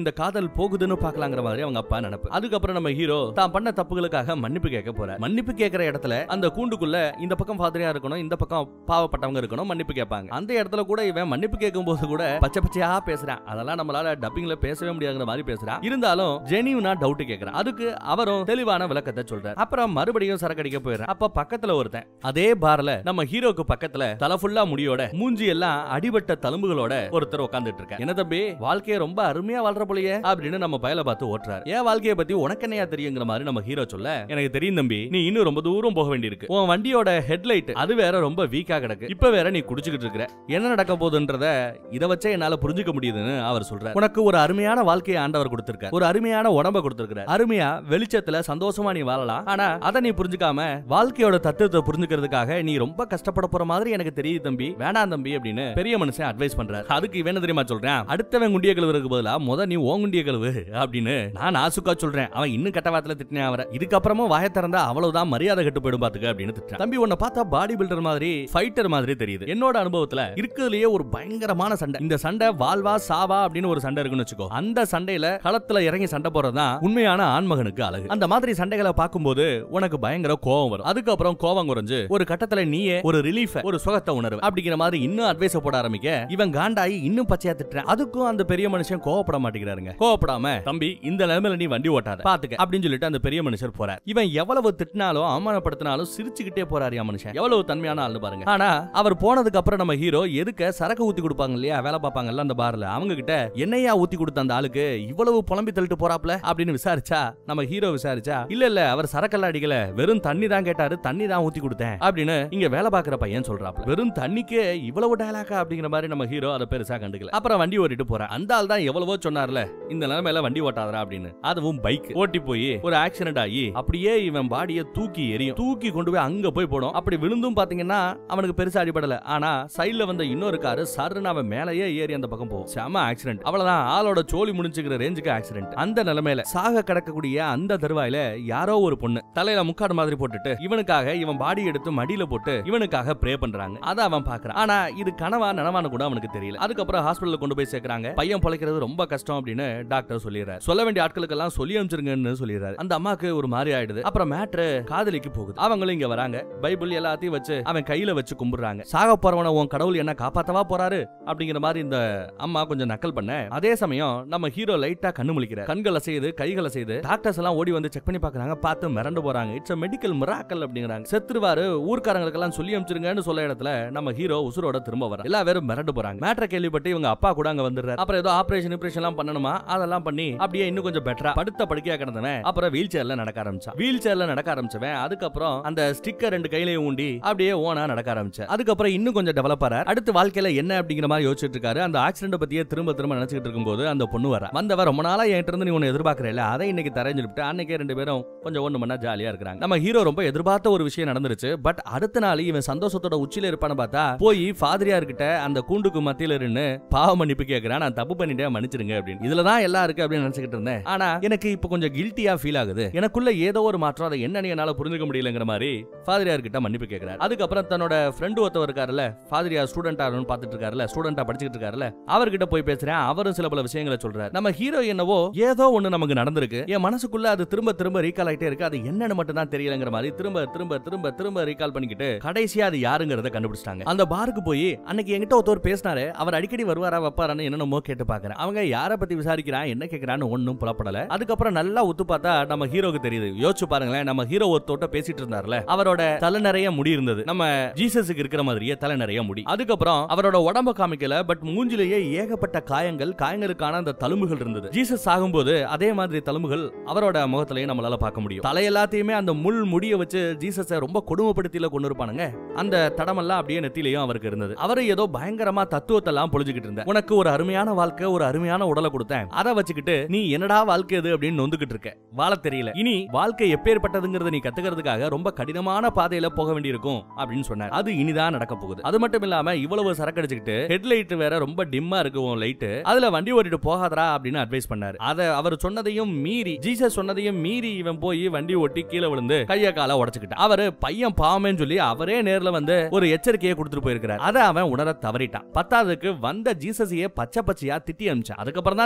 இந்த காதல் போகுதுன்னு பாக்கலாங்கிற மாதிரி அவங்க அப்பா நினைப்பு அதுக்கப்புறம் நம்ம ஹீரோ தான் பண்ண தப்புகளுக்காக மன்னிப்பு கேட்க போறார் மன்னிப்பு கேட்கிற இடத்துல அந்த கூண்டுக்குள்ள இந்த பக்கம் ஃபாதரியா இருக்கணும் இந்த பக்கம் பாவப்பட்டவங்க இருக்கணும் மன்னிப்பு கேட்பாங்க அந்த இடத்துல கூட இவன் மன்னிப்பு கேட்கும் போது கூட பச்சை பச்சையா பேசுறான் அதெல்லாம் நம்மளால டப்பிங்ல பேசவே முடியாதுங்கிற மாதிரி பேசுறான் இருந்தாலும் ஜெனியூனா டவுட் கேட்கறான் அதுக்கு அவரும் தெளிவான விளக்கத்தை சொல்றாரு அப்புறம் மறுபடியும் சரக்கு அடிக்க போயிடுறான் அப்ப பக்கத்துல ஒருத்தன் அதே பார்ல நம்ம ஹீரோக்கு பக்கத்துல தலை ஃபுல்லா முடியோட மூஞ்சி எல்லாம் அடிபட்ட தழும்புகளோட ஒருத்தர் உட்கார்ந்துட்டு இருக்காரு என்ன தம்பி வாழ்க்கைய ரொம்ப அருமையா வாழ்ற போலயே அப்படின்னு நம்ம பயல பார்த்து ஓட்டுறாரு என் வாழ்க்கைய பத்தி உனக்கு என்னையா தெரியுங்கிற மாதிரி நம்ம ஹீரோ சொல்ல எனக்கு தெரியும் தம்பி நீ இன்னும் ரொம்ப தூரம் போக வேண்டியிருக்கு உன் வண்டியோட ஹெட்லைட் அது வேற ரொம்ப வீக்கா கிடக்கு இப்ப வேற நீ குடிச்சுக்கிட்டு இருக்கிற என்ன நடக்க போகுதுன்றத இத வச்சே என்னால புரிஞ்சுக்க முடியுதுன்னு அவர் சொல்றாரு உனக்கு ஒரு அருமையான வாழ்க்கையை ஆண்டவர் கொடுத்திருக்கார் ஒரு அருமையான உடம்ப கொடுத்திருக்கார் அருமையா வெளிச்சத்துல சந்தோஷமா நீ வாழலாம் ஆனா அதை நீ புரிஞ்சுக்காம வாழ்க்கையோட தத்துவத்தை புரிஞ்சுக்கிறதுக்காக நீ ரொம்ப கஷ்டப்பட போற மாதிரி எனக்கு தெரியுது தம்பி வேணாம் தம்பி அப்படின்னு பெரிய மனுஷன் அட்வைஸ் பண்றாரு அதுக்கு இவன் என்ன தெரியுமா சொல்றேன் அடுத்தவன் குண்டிய கழுவுறதுக்கு பதிலா முத நீ ஓன் குண்டிய கழுவு அப்படின்னு நான் ஆசுக்கா சொல்றேன் அவன் இன்னும் கட்ட வாரத்துல திட்டினேன் அவரை இதுக்கப்புறமும் வாய திறந்தா அவ்வளவுதான் மரியாதை கெட்டு போயிடும் பாத்துக்க அப்படின்னு திட்டான் தம்பி உன்னை பார்த்தா பாடி பில்டர் மாதிரி ஃபைட்டர் மாதிரி தெரியுது என்னோட அனுபவத்துல இருக்கிறதுலயே ஒரு பயங்கரமான சண்டை இந்த சண்டை வாழ்வா சாவா அப்படின்னு ஒரு சண்டை இருக்குன்னு வச்சுக்கோ அந்த சண்டையில களத்துல இறங்கி சண்டை போறதுதான் உண்மையான ஆண்மகனுக்கு அழகு அந்த மாதிரி சண்டைகளை பார்க்கும்போது உனக்கு பயங்கர கோவம் வரும் அதுக்கப்புறம் கோவம் குறைஞ்சு ஒரு கட்டத்துல நீயே ஒரு ரிலீஃப் ஒரு சுகத்தை உணர்வு அப்படிங்கிற மாதிரி இன்னும் அட்வைஸ் போட ஆரம்பிக்க இவன் காண்டாயி இன்னும் பச்சையா திட்டுறான் அதுக்கும் அந்த பெரிய மனுஷன் கோவப்பட மாட்டேங்கிறாருங்க கோவப்படாம தம்பி இந்த நிலைமையில நீ வண்டி ஓட்டாத பாத்துக்க அப்படின்னு சொல்லிட்டு அந்த பெரிய மனுஷர் போறார் இவன் எவ்வளவு திட்டினாலும் அவமானப்படுத்தினாலும் சிரிச்சுக்கிட்டே போறாரு என் மனுஷன் எவ்வளவு தன்மையான ஆளு பாருங்க ஆனா அவர் போனதுக்கு அப்புறம் நம்ம ஹீரோ எதுக்க சரக்கு ஊத்தி கொடுப்பாங்க இல்லையா வேலை பார்ப்பாங்கல்ல அந்த பார்ல அவங்க கிட்ட என்னையா ஊத்தி கொடுத்த அந்த ஆளுக்கு இவ்வளவு புலம்பி தள்ளிட்டு போறாப்ல அப்படின்னு விசாரிச்சா நம்ம ஹீரோ விசாரிச்சா இல்ல இல்ல அவர் சரக்கெல்லாம் அடிக்கல வெறும் தண்ணி தான் கேட்டாரு தண்ணி தான் ஊத்தி கொடுத்தேன் அப்படின்னு இங்க வேலை பாக்குற பையன் சொல்றாப்ல வெறும் தண்ணிக்கு இவ்வளவு டயலாக்கா அப்படிங்கிற மாதிரி நம்ம ஹீரோ அதை பெருசா கண்டுக்கல அப்புறம் வண்டி ஓட்டிட்டு போறான் அந்த ஆள் தான் எவ்வளவோ சொன்னார்ல இந்த நிலைமையில வண்டி ஓட்டாதரா அப்படின்னு அதுவும் பைக் ஓட்டி போய் ஒரு ஆக்சிடென்ட் ஆகி அப்படியே இவன் பாடிய தூக்கி எரியும் தூக்கி கொண்டு போய் அங்க போய் போடும் அப்படி விழுந்தும் பாத்தீங்கன்னா அவனுக்கு பெருசா அடிபடல ஆனா சைடுல வந்த இன்னொரு காரு சருன்னு அவன் மேலேயே ஏறி அந்த பக்கம் போகும் செம ஆக்சிடென்ட் அவ்வளவுதான் ஆளோட சோலி முடிஞ்சுக்கிற ரேஞ்சுக்கு ஆக்சிடென்ட் அந்த நிலைமையில சாக கிடக்கக்கூடிய அந்த தருவாயில யாரோ ஒரு பொண்ணு தலையில முக்காடு மாதிரி போட்டுட்டு இவனுக்காக இவன் பாடி எடுத்து மடியில போட்டு இவனுக்காக ப்ரே பண்றாங்க அத அவன் பாக்குறான் ஆனா இது கனவா நனவான்னு கூட அவனுக்கு தெரியல அதுக்கப்புறம் ஹாஸ்பிடல்ல கொண்டு போய் சேர்க்கறாங்க பையன் பொழைக்கிறது ரொம்ப கஷ்டம் அப்படின்னு டாக்டர் சொல்லிடுறாரு சொல்ல வேண்டிய ஆட்களுக்கெல்லாம் சொல்லி அனுப்பிச்சிருங்கன்னு சொல்லிடுறாரு அந்த அம்மாக்கு ஒரு மாதிரி ஆயிடுது அப்புறம் மேட்ரு காதலிக்கு போகுது அவங்களும் இங்க வராங்க பைபிள் எல்லாத்தையும் வச்சு அவன் கையில வச்சு கும்பிடுறாங்க சாக போறவன உன் கடவுள் என்ன காப்பாத்தவா போறாரு அப்படிங்கிற மாதிரி இந்த அம்மா கொஞ்சம் நக்கல் பண்ண அதே சமயம் நம்ம ஹீரோ லைட்டா கண்ணு முழிக்கிறார் கண்களை செய்து கைகளை செய்து டாக்டர்ஸ் எல்லாம் ஓடி வந்து செக் பண்ணி பாக்குறாங்க பார்த்து மிரண்டு போறாங்க இட்ஸ் மெடிக்கல் மிராக்கல் அப்படிங்கிறாங்க செத்துருவாரு ஊர்க்காரங்களுக்கு எல்லாம் சொல்லி அனுப்பிச்சிருங்கன்னு சொல்ல இடத்துல நம்ம ஹீரோ உசுரோட திரும்ப வர எல்லா பேரும் மிரண்டு போறாங்க மேட்ரை கேள்விப்பட்டு இவங்க அப்பா கூட அங்க வந்துடுறாரு அப்புறம் ஏதோ ஆபரேஷன் ஆபரேஷன் எல்லாம் பண்ணணுமா அதெல்லாம் பண்ணி அப்படியே இன்னும் கொஞ்சம் பெட்டரா படுத்த படுக்கையா கிடந்தவன் அப்புறம் வீல் சேர்ல நடக்க ஆரம்பிச்சான் வீல் சேர்ல நடக்க ஆரம்பிச்சவன் அதுக்கப்புறம் அந்த ஸ்டிக்கர் ரெண்டு கையிலையும் ஊண்டி அப்படியே ஓனா நடக்க ஆரம்பிச்சான் அதுக்கப்புறம் இன்னும் கொஞ்சம் டெவலப் ஆறார் அடுத்து வாழ்க்கையில என்ன அப்படிங்கிற மாதிரி யோசிச்சுட்டு இருக்காரு அந்த ஆக்சிடென்ட் பத்தியே திரும்ப திரும்ப நினைச்சிட்டு இருக்கும்போது அந்த பொண்ணு வர வந்தவ ரொம்ப நாளா என்கிட்ட இருந்து நீ ஒன்னு எதிர்பார்க்கறல அதை இன்னைக்கு தரேன்னு சொல்லிட்டு அன்னைக்கே ரெண்டு பேரும் கொஞ்சம் ஒண்ணு மண்ணா ஜாலியா இருக்கிறாங்க நம்ம ஹீரோ ரொம்ப எதிர்பார்த்த ஒரு விஷயம் நடந்துருச்சு பட் அடுத்த நாள் இவன் சந்தோஷத்தோட உச்சியில இருப்பான்னு பார்த்தா போய் ஃபாதரியார் கிட்ட அந்த கூண்டுக்கு மத்தியில இருந்து பாவ மன்னிப்பு கேட்கிறான் நான் தப்பு பண்ணிட்டேன் மன்னிச்சிருங்க அப்படின்னு இதுலதான் எல்லாம் இருக்கு அப்படின்னு நினைச்சுக்கிட்டு இருந்தேன் ஆனா எனக்கு இப்ப கொஞ்சம் கில்ட்டியா ஃபீல் ஆகுது எனக்குள்ள ஏதோ ஒரு மாற்றம் அதை என்னன்னு என்னால புரிஞ்சுக்க முடியலங்கிற மாதிரி ஃபாதரியார் கிட்ட மன்னிப்பு கேட்கிறார் அதுக்கப்புறம் தன்னோட ஃப்ரெண்டு ஒருத்தவர் இருக்காருல்ல ஃபாதரியார் ஸ்டூடெண்டா பார்த்துட்டு இருக்காருல்ல ஸ்டூடெண்டா படிச்சுட்டு இருக்காருல்ல அவர்கிட்ட போய் பேசுறேன் அவரும் சில பல விஷயங்களை சொல்றாரு நம்ம ஹீரோ என்னவோ ஏதோ ஒண்ணு நமக்கு நடந்திருக்கு என் மனசுக்குள்ள அது திரும்ப திரும்ப ரீகால் ஆயிட்டே இருக்கு அது என்னன்னு மட்டும் தான் தெரியலங்கிற மாதிரி திரும்ப திரும்ப திரும்ப திரும்ப ரீகால் பண்ணிக்கிட்டு கடைசியா அது யாருங்கிறத கண்டுபிடிச்சிட்டாங்க அந்த பாருக்கு போய் அன்னைக்கு என்கிட்ட ஒருத்தர் பேசினாரு அவர் அடிக்கடி வருவாரா வைப்பாரான்னு என்னென்னமோ கேட்டு பாக்குறேன் அவங்க யார பத்தி விசாரிக்கிறான் என்ன கேக்குறான்னு ஒண்ணும் புலப்படல அதுக்கப்புறம் நல்லா ஒத்து பார்த்தா நம்ம ஹீரோக்கு தெரியுது யோசிச்சு பாருங்களேன் நம்ம ஹீரோ ஒருத்தோட்ட பேசிட்டு இருந்தார்ல அவரோட தலை நிறைய முடி இருந்தது நம்ம ஜீசஸுக்கு இருக்கிற மாதிரியே தலை நிறைய முடி அதுக்கப்புறம் அவரோட உடம்ப காமிக்கல பட் மூஞ்சிலேயே ஏகப்பட்ட காயங்கள் காயங்களுக்கான அந்த தழும்புகள் இருந்தது ஜீசஸ் ஆகும்போது அதே மாதிரி தழும்புகள் அவரோட முகத்திலேயே நம்மளால பார்க்க முடியும் தலை எல்லாத்தையுமே அந்த முள் முடிய வச்சு ஜீசஸை ரொம்ப கொடுமைப்படுத்தில கொண்டு இருப்பானுங்க அந்த தடமெல்லாம் அப்படியே நெத்திலையும் அவருக்கு இருந்தது அவரு ஏதோ பயங்கரமா தத்துவத்தை எல்லாம் பொழிஞ்சுக்கிட்டு இருந்த உனக்கு ஒரு அருமையான வாழ்க்கை ஒரு அருமையான உடலை கொடுத்தேன் அதை வச்சுக்கிட்டு நீ என்னடா வாழ்க்கை இது அப்படின்னு நொந்துகிட்டு இருக்க வாழ தெரியல இனி வாழ்க்கை எப்பேற்பட்டதுங்கிறத நீ கத்துக்கிறதுக்காக ரொம்ப கடினமான பாதையில போக வேண்டியிருக்கும் அப்படின்னு சொன்னார் அது இனிதான் நடக்க போகுது அது மட்டும் இல்லாம இவ்வளவு சரக்கு அடிச்சுக்கிட்டு ஹெட்லைட் வேற ரொம்ப டிம்மா இருக்கு உன் லைட் அதுல வண்டி ஓட்டிட்டு போகாதடா அப்படின்னு அட்வைஸ் பண்ணாரு அத அவர் சொன்னதையும் மீறி ஜீசஸ் சொன்னதையும் மீறி இவன் போய் வண்டி ஓட்டி கீழே விழுந்து கைய கால உடைச்சுக்கிட்டான் அவரு பையன் பாவமேன்னு சொல்லி அவரே நேர்ல வந்து ஒரு எச்சரிக்கையை கொடுத்துட்டு போயிருக்கிறார் அதை அவன் உணர தவறிட்டான் பத்தாவதுக்கு வந்த ஜீசஸையே பச்சை பச்சையா திட்டி அமிச்சான் அதுக்கப்புறம் தான்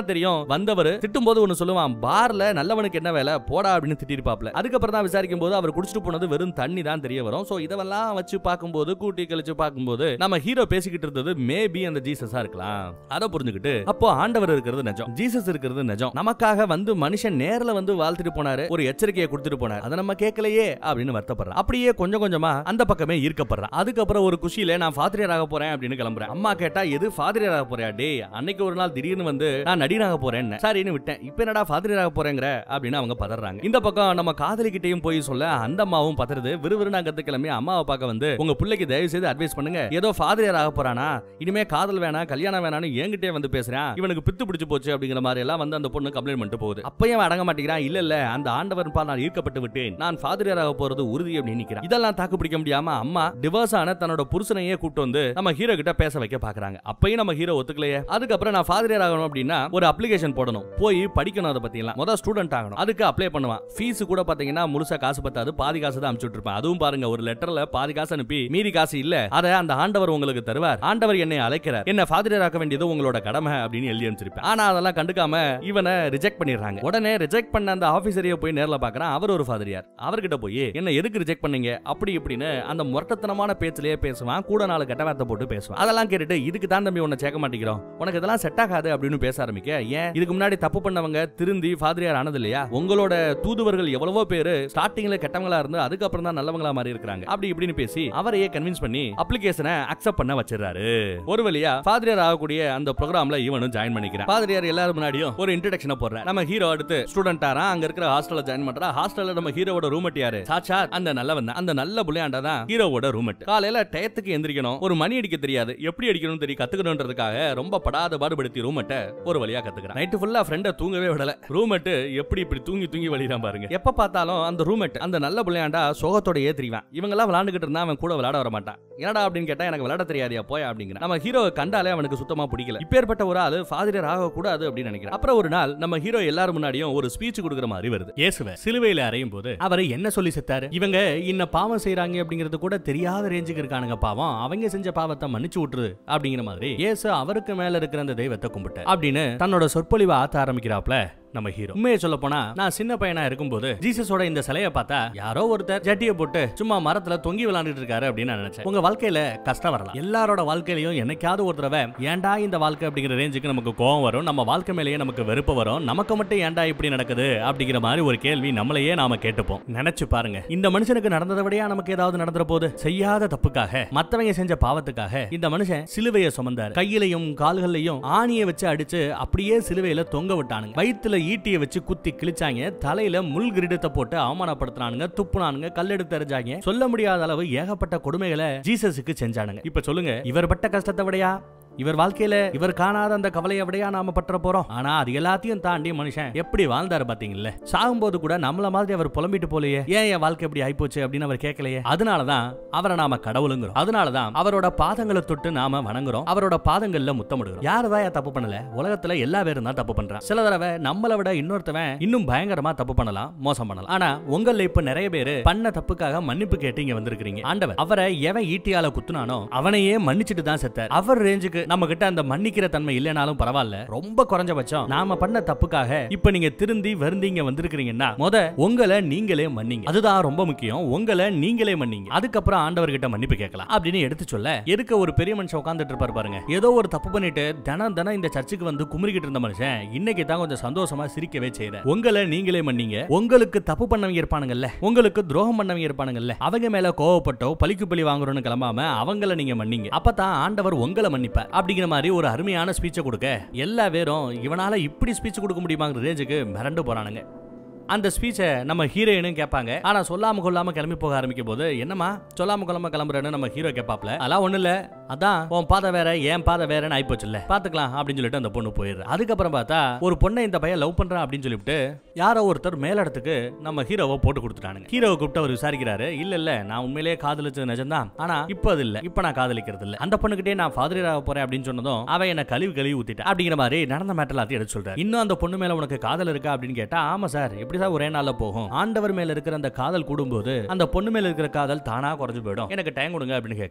தெரியும் வந்தவர் திட்டும் போது ஒன்னு சொல்லுவான் பார்ல நல்லவனுக்கு என்ன வேலை போடா அப்படின்னு திட்டிருப்பாப்ல அதுக்கப்புறம் தான் விசாரிக்கும் போது அவர் குடிச்சிட்டு போனது வெறும் தண்ணி தான் தெரிய வரும் சோ இதெல்லாம் வச்சு பார்க்கும்போது கூட்டி கழிச்சு பார்க்கும்போது நம்ம ஹீரோ பேசிக்கிட்டு இருந்தது மேபி அந்த ஜீசஸா இருக்கலாம் அதை புரிஞ்சுக்கிட்டு அப்போ ஆண்டவர் இருக்கிறது நிஜம் ஜீசஸ் இருக்கிறது நிஜம் நமக்காக வந்து மனுஷன் நேர்ல வந்து வாழ்த்துட்டு போனாரு ஒரு எச்சரிக்கையை கொடுத்துட்டு போனாரு அதை நம்ம கேட்கலையே அப்படின்னு வருத்தப்படுறான் அப்படியே கொஞ்சம் கொஞ்சமா அந்த பக்கமே ஈர்க்கப்படுறான் அதுக்கப்புறம் ஒரு குஷியில நான் ஃபாதரியர் ஆக போறேன் அப்படின்னு கிளம்புறேன் அம்மா கேட்டா எது ஃபாதரியர் ஆக போறியா டே அன்னைக்கு ஒரு நாள் திடீர்னு வந்து நான் நடிகராக போறேன் சரின்னு விட்டேன் இப்ப என்னடா ஃபாதரியர் ஆக போறேங்கிற அப்படின்னு அவங்க பதறாங்க இந்த பக்கம் நம்ம காதலிக்கிட்டையும் போய் சொல்ல அந்த அம்மாவும் பதறது விறுவிறுனா கத்து கிளம்பி அம்மாவை பார்க்க வந்து உங்க பிள்ளைக்கு தயவு செய்து அட்வைஸ் பண்ணுங்க ஏதோ ஃபாதரியர் ஆக போறானா இனிமே காதல் வேணாம் கல்யாணம் வேணாம்னு என்கிட்டே வந்து பேசுறான் இவனுக்கு பித்து பிடிச்சு போச்சு அப்படிங்கிற மாதிரி எல்லாம் வந்து அந்த பொண்ணு கம்ப்ளைண்ட் பண்ணிட்டு போகுது அப்பயும் அவன் அடங்க மாட்டேங்கிறான் இல்ல இல்ல அந்த ஆண்டவன் பால் நான் ஈர்க்கப்பட்டு விட்டேன் நான் ஃபாதரியர் ஆக போறது உறுதி அப்படின்னு நிக்கிறான் இதெல்லாம் தாக்கு பிடிக்க முடியாம அம்மா டிவோர்ஸ் ஆன தன்னோட புருஷனையே கூட்டு வந்து நம்ம ஹீரோ கிட்ட பேச வைக்க பாக்குறாங்க அப்பயும் நம்ம ஹீரோ ஒத்துக்கலையே அதுக்கப்புறம் நான் ஃபாதரியர் ஆகணும் அப்படின்னா ஒரு அப்ளிகேஷன் போடணும் போய் படிக்கணும் அதை பத்திலாம் முதல் ஸ்டூடெண்ட் ஆகணும் அதுக்கு அப்ளை பண்ணுவான் ஃபீஸ் கூட பாத்தீங்கன்னா முழுசா காசு பத்தாது பாதி காசு தான் அனுப்பிச்சு விட்டுருப்பேன் அதுவும் பாருங்க ஒரு லெட்டர்ல பாதி காசு அனுப்பி மீதி காசு இல்ல அதை அந்த ஆண்டவர் உங்களுக்கு தருவார் ஆண்டவர் என்னை அழைக்கிறார் என்ன ஃபாதரியர் ஆக்க வேண்டியது உங்களோட கடமை அப்படின்னு எழுதி அனுப்பிச்சிருப்பேன் ஆனா அதெல்லாம் கண்டுக்காம இவனை ரிஜெக்ட் பண்ணிடுறாங்க உடனே ரிஜெக்ட் பண்ண அந்த ஆபீசரையே போய் நேர்ல பாக்குறான் அவர் ஒரு ஃபாதரியார் அவர்கிட்ட போய் என்ன எதுக்கு ரிஜெக்ட் பண்ணீங்க அப்படி இப்படின்னு அந்த முரட்டத்தனமான பேச்சிலேயே பேசுவான் கூட நாலு கெட்ட வார்த்தை போட்டு பேசுவான் அதெல்லாம் கேட்டுட்டு இதுக்கு தான் தம்பி உன்னை சேர்க்க மாட்டேங்கிறோம் உனக்கு இதெல்லாம் செட் ஆகாது அப்படின்னு பேச ஆரம்பிக்க ஏன் இதுக்கு முன்னாடி தப்பு பண்ணவங்க திருந்தி ஃபாதரியார் ஆனது இல்லையா உங்களோட தூதுவர்கள் எவ்வளவோ பேரு ஸ்டார்டிங்ல கெட்டவங்களா இருந்து அதுக்கப்புறம் தான் நல்லவங்களா மாறி இருக்காங்க அப்படி இப்படின்னு பேசி அவரையே கன்வின்ஸ் பண்ணி அப்ளிகேஷனை அக்செப்ட் பண்ண வச்சிடறாரு ஒரு வழியா ஃபாதரியார் ஆகக்கூடிய அந்த ப்ரோக்ராம்ல இவனும் ஜாயின் பண்ணிக்கிறான் ஃபாதரியார் எல்லாரும் முன்னாடியும் ஒரு இன்ட்ரடக்ஷனை போடுற நம்ம ஹீரோ அடுத்து ஸ்டூடெண்ட் ஆறா அங்க இருக்கிற ஹாஸ்டல்ல ஜாயின் பண்றா ஹாஸ்டல்ல நம்ம ஹீரோவோட ரூம்மேட் யாரு சாட்சாத் அந்த நல்லவன் தான் அந்த நல்ல புள்ளையாண்டா தான் ஹீரோவோட ரூம்மேட் காலையில டயத்துக்கு எந்திரிக்கணும் ஒரு மணி அடிக்க தெரியாது எப்படி அடிக்கணும் தெரியும் கத்துக்கணும்ன்றதுக்காக ரொம்ப படாத பாடுபடுத்தி ரூம்மேட்டை ஒரு வழியா கத்துக்கிறான் நைட்டு ஃபுல்லா ஃப்ரெண்ட தூங்கவே விடல ரூம்மேட் எப்படி இப்படி தூங்கி தூங்கி வழிதான் பாருங்க எப்ப பார்த்தாலும் அந்த ரூம்மேட் அந்த நல்ல புள்ளையாண்டா சோகத்தோடயே தெரிவான் இவங்க எல்லாம் விளாண்டுகிட்டு இருந்தா அவன் கூட விளையாட வர மாட்டான் என்னடா அப்படின்னு கேட்டா எனக்கு விளையாட தெரியாதியா போய் அப்படிங்கிற நம்ம ஹீரோ கண்டாலே அவனுக்கு சுத்தமா பிடிக்கல இப்பேற்பட்ட ஒரு ஆளு ஃபாதரர் ஆக கூடாது அப்படின்னு நினைக்கிறேன் அப்புறம் ஒரு நாள் நம்ம ஹீரோ எல்லாரும் முன்னாடியும் ஒரு ஸ்பீச் கொடுக்குற மாதிரி வருது இயேசுவ சிலுவையில அறையும் போது அவரை என்ன சொல்லி செத்தாரு இவங்க இன்ன பாவம் செய்றாங்க அப்படிங்கிறது கூட தெரியாத ரேஞ்சுக்கு இருக்கானுங்க பாவம் அவங்க செஞ்ச பாவத்தை மன்னிச்சு விட்டுரு அப்படிங்கிற மாதிரி இயேசு அவருக்கு மேல இருக்கிற அந்த தெய்வத்தை கும்பிட்டு அப்படின்னு தன்னோட சொற்பொழிவை ஆத்த ஆரம்பிக்கிறாப்ல நம்ம ஹீரோ உண்மையை சொல்ல போனா நான் சின்ன பையனா இருக்கும்போது ஜீசஸோட இந்த சிலையை பார்த்தா யாரோ ஒருத்தர் ஜட்டியை போட்டு சும்மா மரத்துல தொங்கி விளையாண்டுட்டு இருக்காரு அப்படின்னு நான் நினைச்சேன் உங்க வாழ்க்கையில கஷ்டம் வரலாம் எல்லாரோட வாழ்க்கையிலயும் என்னைக்காவது ஒரு தடவை ஏன்டா இந்த வாழ்க்கை அப்படிங்கிற ரேஞ்சுக்கு நமக்கு கோவம் வரும் நம்ம வாழ்க்கை மேலேயே நமக்கு வெறுப்பு வரும் நமக்கு மட்டும் ஏன்டா இப்படி நடக்குது அப்படிங்கிற மாதிரி ஒரு கேள்வி நம்மளையே நாம கேட்டுப்போம் நினைச்சு பாருங்க இந்த மனுஷனுக்கு நடந்ததை விடையா நமக்கு ஏதாவது நடந்துற போது செய்யாத தப்புக்காக மத்தவங்க செஞ்ச பாவத்துக்காக இந்த மனுஷன் சிலுவையை சுமந்தார் கையிலையும் கால்கள்லையும் ஆணியை வச்சு அடிச்சு அப்படியே சிலுவையில தொங்க விட்டானுங்க வயித்துல ஈட்டியை வச்சு குத்தி கிழிச்சாங்க தலையில முள் கிரீடத்தை போட்டு அவமானப்படுத்தினானுங்க துப்புனானுங்க கல்லெடுத்து எறிஞ்சாங்க சொல்ல முடியாத அளவு ஏகப்பட்ட கொடுமைகளை ஜீசஸுக்கு செஞ்சானுங்க இப்ப சொல்லுங்க இவர் பட்ட கஷ்டத்தை விடையா இவர் வாழ்க்கையில இவர் காணாத அந்த கவலையை விடையா நாம பற்ற போறோம் ஆனா அது எல்லாத்தையும் தாண்டி மனுஷன் எப்படி வாழ்ந்தாரு பாத்தீங்கல்ல சாகும்போது கூட நம்மள மாதிரி அவர் புலம்பிட்டு போலையே ஏன் என் வாழ்க்கை இப்படி ஆயிப்போச்சு அப்படின்னு அவர் கேட்கலையே அதனாலதான் அவரை நாம கடவுளுங்கிறோம் அதனாலதான் அவரோட பாதங்களை தொட்டு நாம வணங்குறோம் அவரோட பாதங்கள்ல முத்தமிடுறோம் யாருதான் ஏன் தப்பு பண்ணல உலகத்துல எல்லா பேரும் தான் தப்பு பண்றான் சில தடவை நம்மளை விட இன்னொருத்தவன் இன்னும் பயங்கரமா தப்பு பண்ணலாம் மோசம் பண்ணலாம் ஆனா உங்கள இப்ப நிறைய பேரு பண்ண தப்புக்காக மன்னிப்பு கேட்டு இங்க வந்திருக்கீங்க ஆண்டவர் அவரை எவன் ஈட்டியால குத்துனானோ அவனையே மன்னிச்சிட்டு தான் செத்தார் அவர் ரேஞ்சுக்கு நம்ம கிட்ட அந்த மன்னிக்கிற தன்மை இல்லைனாலும் பரவாயில்ல ரொம்ப குறைஞ்சபட்சம் நாம பண்ண தப்புக்காக இப்ப நீங்க திருந்தி வருந்தீங்க வந்திருக்கிறீங்கன்னா முத உங்களை நீங்களே மன்னிங்க அதுதான் ரொம்ப முக்கியம் உங்களை நீங்களே மன்னிங்க அதுக்கப்புறம் ஆண்டவர்கிட்ட மன்னிப்பு கேட்கலாம் அப்படின்னு எடுத்து சொல்ல எதுக்க ஒரு பெரிய மனுஷன் உட்கார்ந்துட்டு இருப்பாரு பாருங்க ஏதோ ஒரு தப்பு பண்ணிட்டு தினம் தினம் இந்த சர்ச்சுக்கு வந்து குமுறிக்கிட்டு இருந்த மனுஷன் இன்னைக்கு தான் கொஞ்சம் சந்தோஷமா சிரிக்கவே செய்யற உங்களை நீங்களே மன்னிங்க உங்களுக்கு தப்பு பண்ணவங்க இருப்பானுங்கல்ல உங்களுக்கு துரோகம் பண்ணவங்க இருப்பானுங்கல்ல அவங்க மேல கோவப்பட்டோ பழிக்கு பழி வாங்குறோம்னு கிளம்பாம அவங்கள நீங்க மன்னிங்க அப்பதான் ஆண்டவர் உங்களை மன்னிப்பார் அப்படிங்கிற மாதிரி ஒரு அருமையான ஸ்பீச்சை கொடுக்க எல்லா பேரும் இவனால இப்படி ஸ்பீச் கொடுக்க முடியுமாங்கிற ரேஞ்சுக்கு மிரண்டு போறானுங்க அந்த ஸ்பீச்சை நம்ம ஹீரோயினும் கேட்பாங்க ஆனா சொல்லாம கொள்ளாம கிளம்பி போக ஆரம்பிக்கும் போது என்னமா சொல்லாம கொள்ளாம கிளம்புறேன்னு நம்ம ஹீரோ கேட்பாப்ல அதெல்லாம் ஒண்ணு இல்ல அதான் உன் பாதை வேற ஏன் பாதை வேறன்னு ஆயிப்போச்சுல்ல பாத்துக்கலாம் அப்படின்னு சொல்லிட்டு அந்த பொண்ணு போயிடுற அதுக்கப்புறம் பார்த்தா ஒரு பொண்ணை இந்த பையன் லவ் பண்றான் அப்படின்னு சொல்லிட்டு யாரோ ஒருத்தர் மேலிடத்துக்கு நம்ம ஹீரோவை போட்டு கொடுத்துட்டானுங்க ஹீரோவை கூப்பிட்டு அவர் விசாரிக்கிறாரு இல்ல இல்ல நான் உண்மையிலேயே காதலிச்சது நிஜம்தான் ஆனா இப்போ அது இல்ல இப்போ நான் காதலிக்கிறது இல்ல அந்த பொண்ணுகிட்டே நான் ஃபாதர் ஆக போறேன் அப்படின்னு சொன்னதும் அவன் என்ன கழுவி கழுவி ஊத்திட்டா அப்படிங்கிற மாதிரி நடந்த மேட்டர் எல்லாத்தையும் எடுத்து சொல்றாரு இன்னும் அந்த பொண்ணு மேல உனக்கு காதல் இருக்கா அப்படின்னு கேட்டா ஆமா சார் எப்படி சார் ஒரே நாள்ல போகும் ஆண்டவர் மேல இருக்கிற அந்த காதல் கூடும்போது அந்த பொண்ணு மேல இருக்கிற காதல் தானா குறைஞ்சு போயிடும் எனக்கு டைம் கொடுங்க அப்படின்னு கேட்க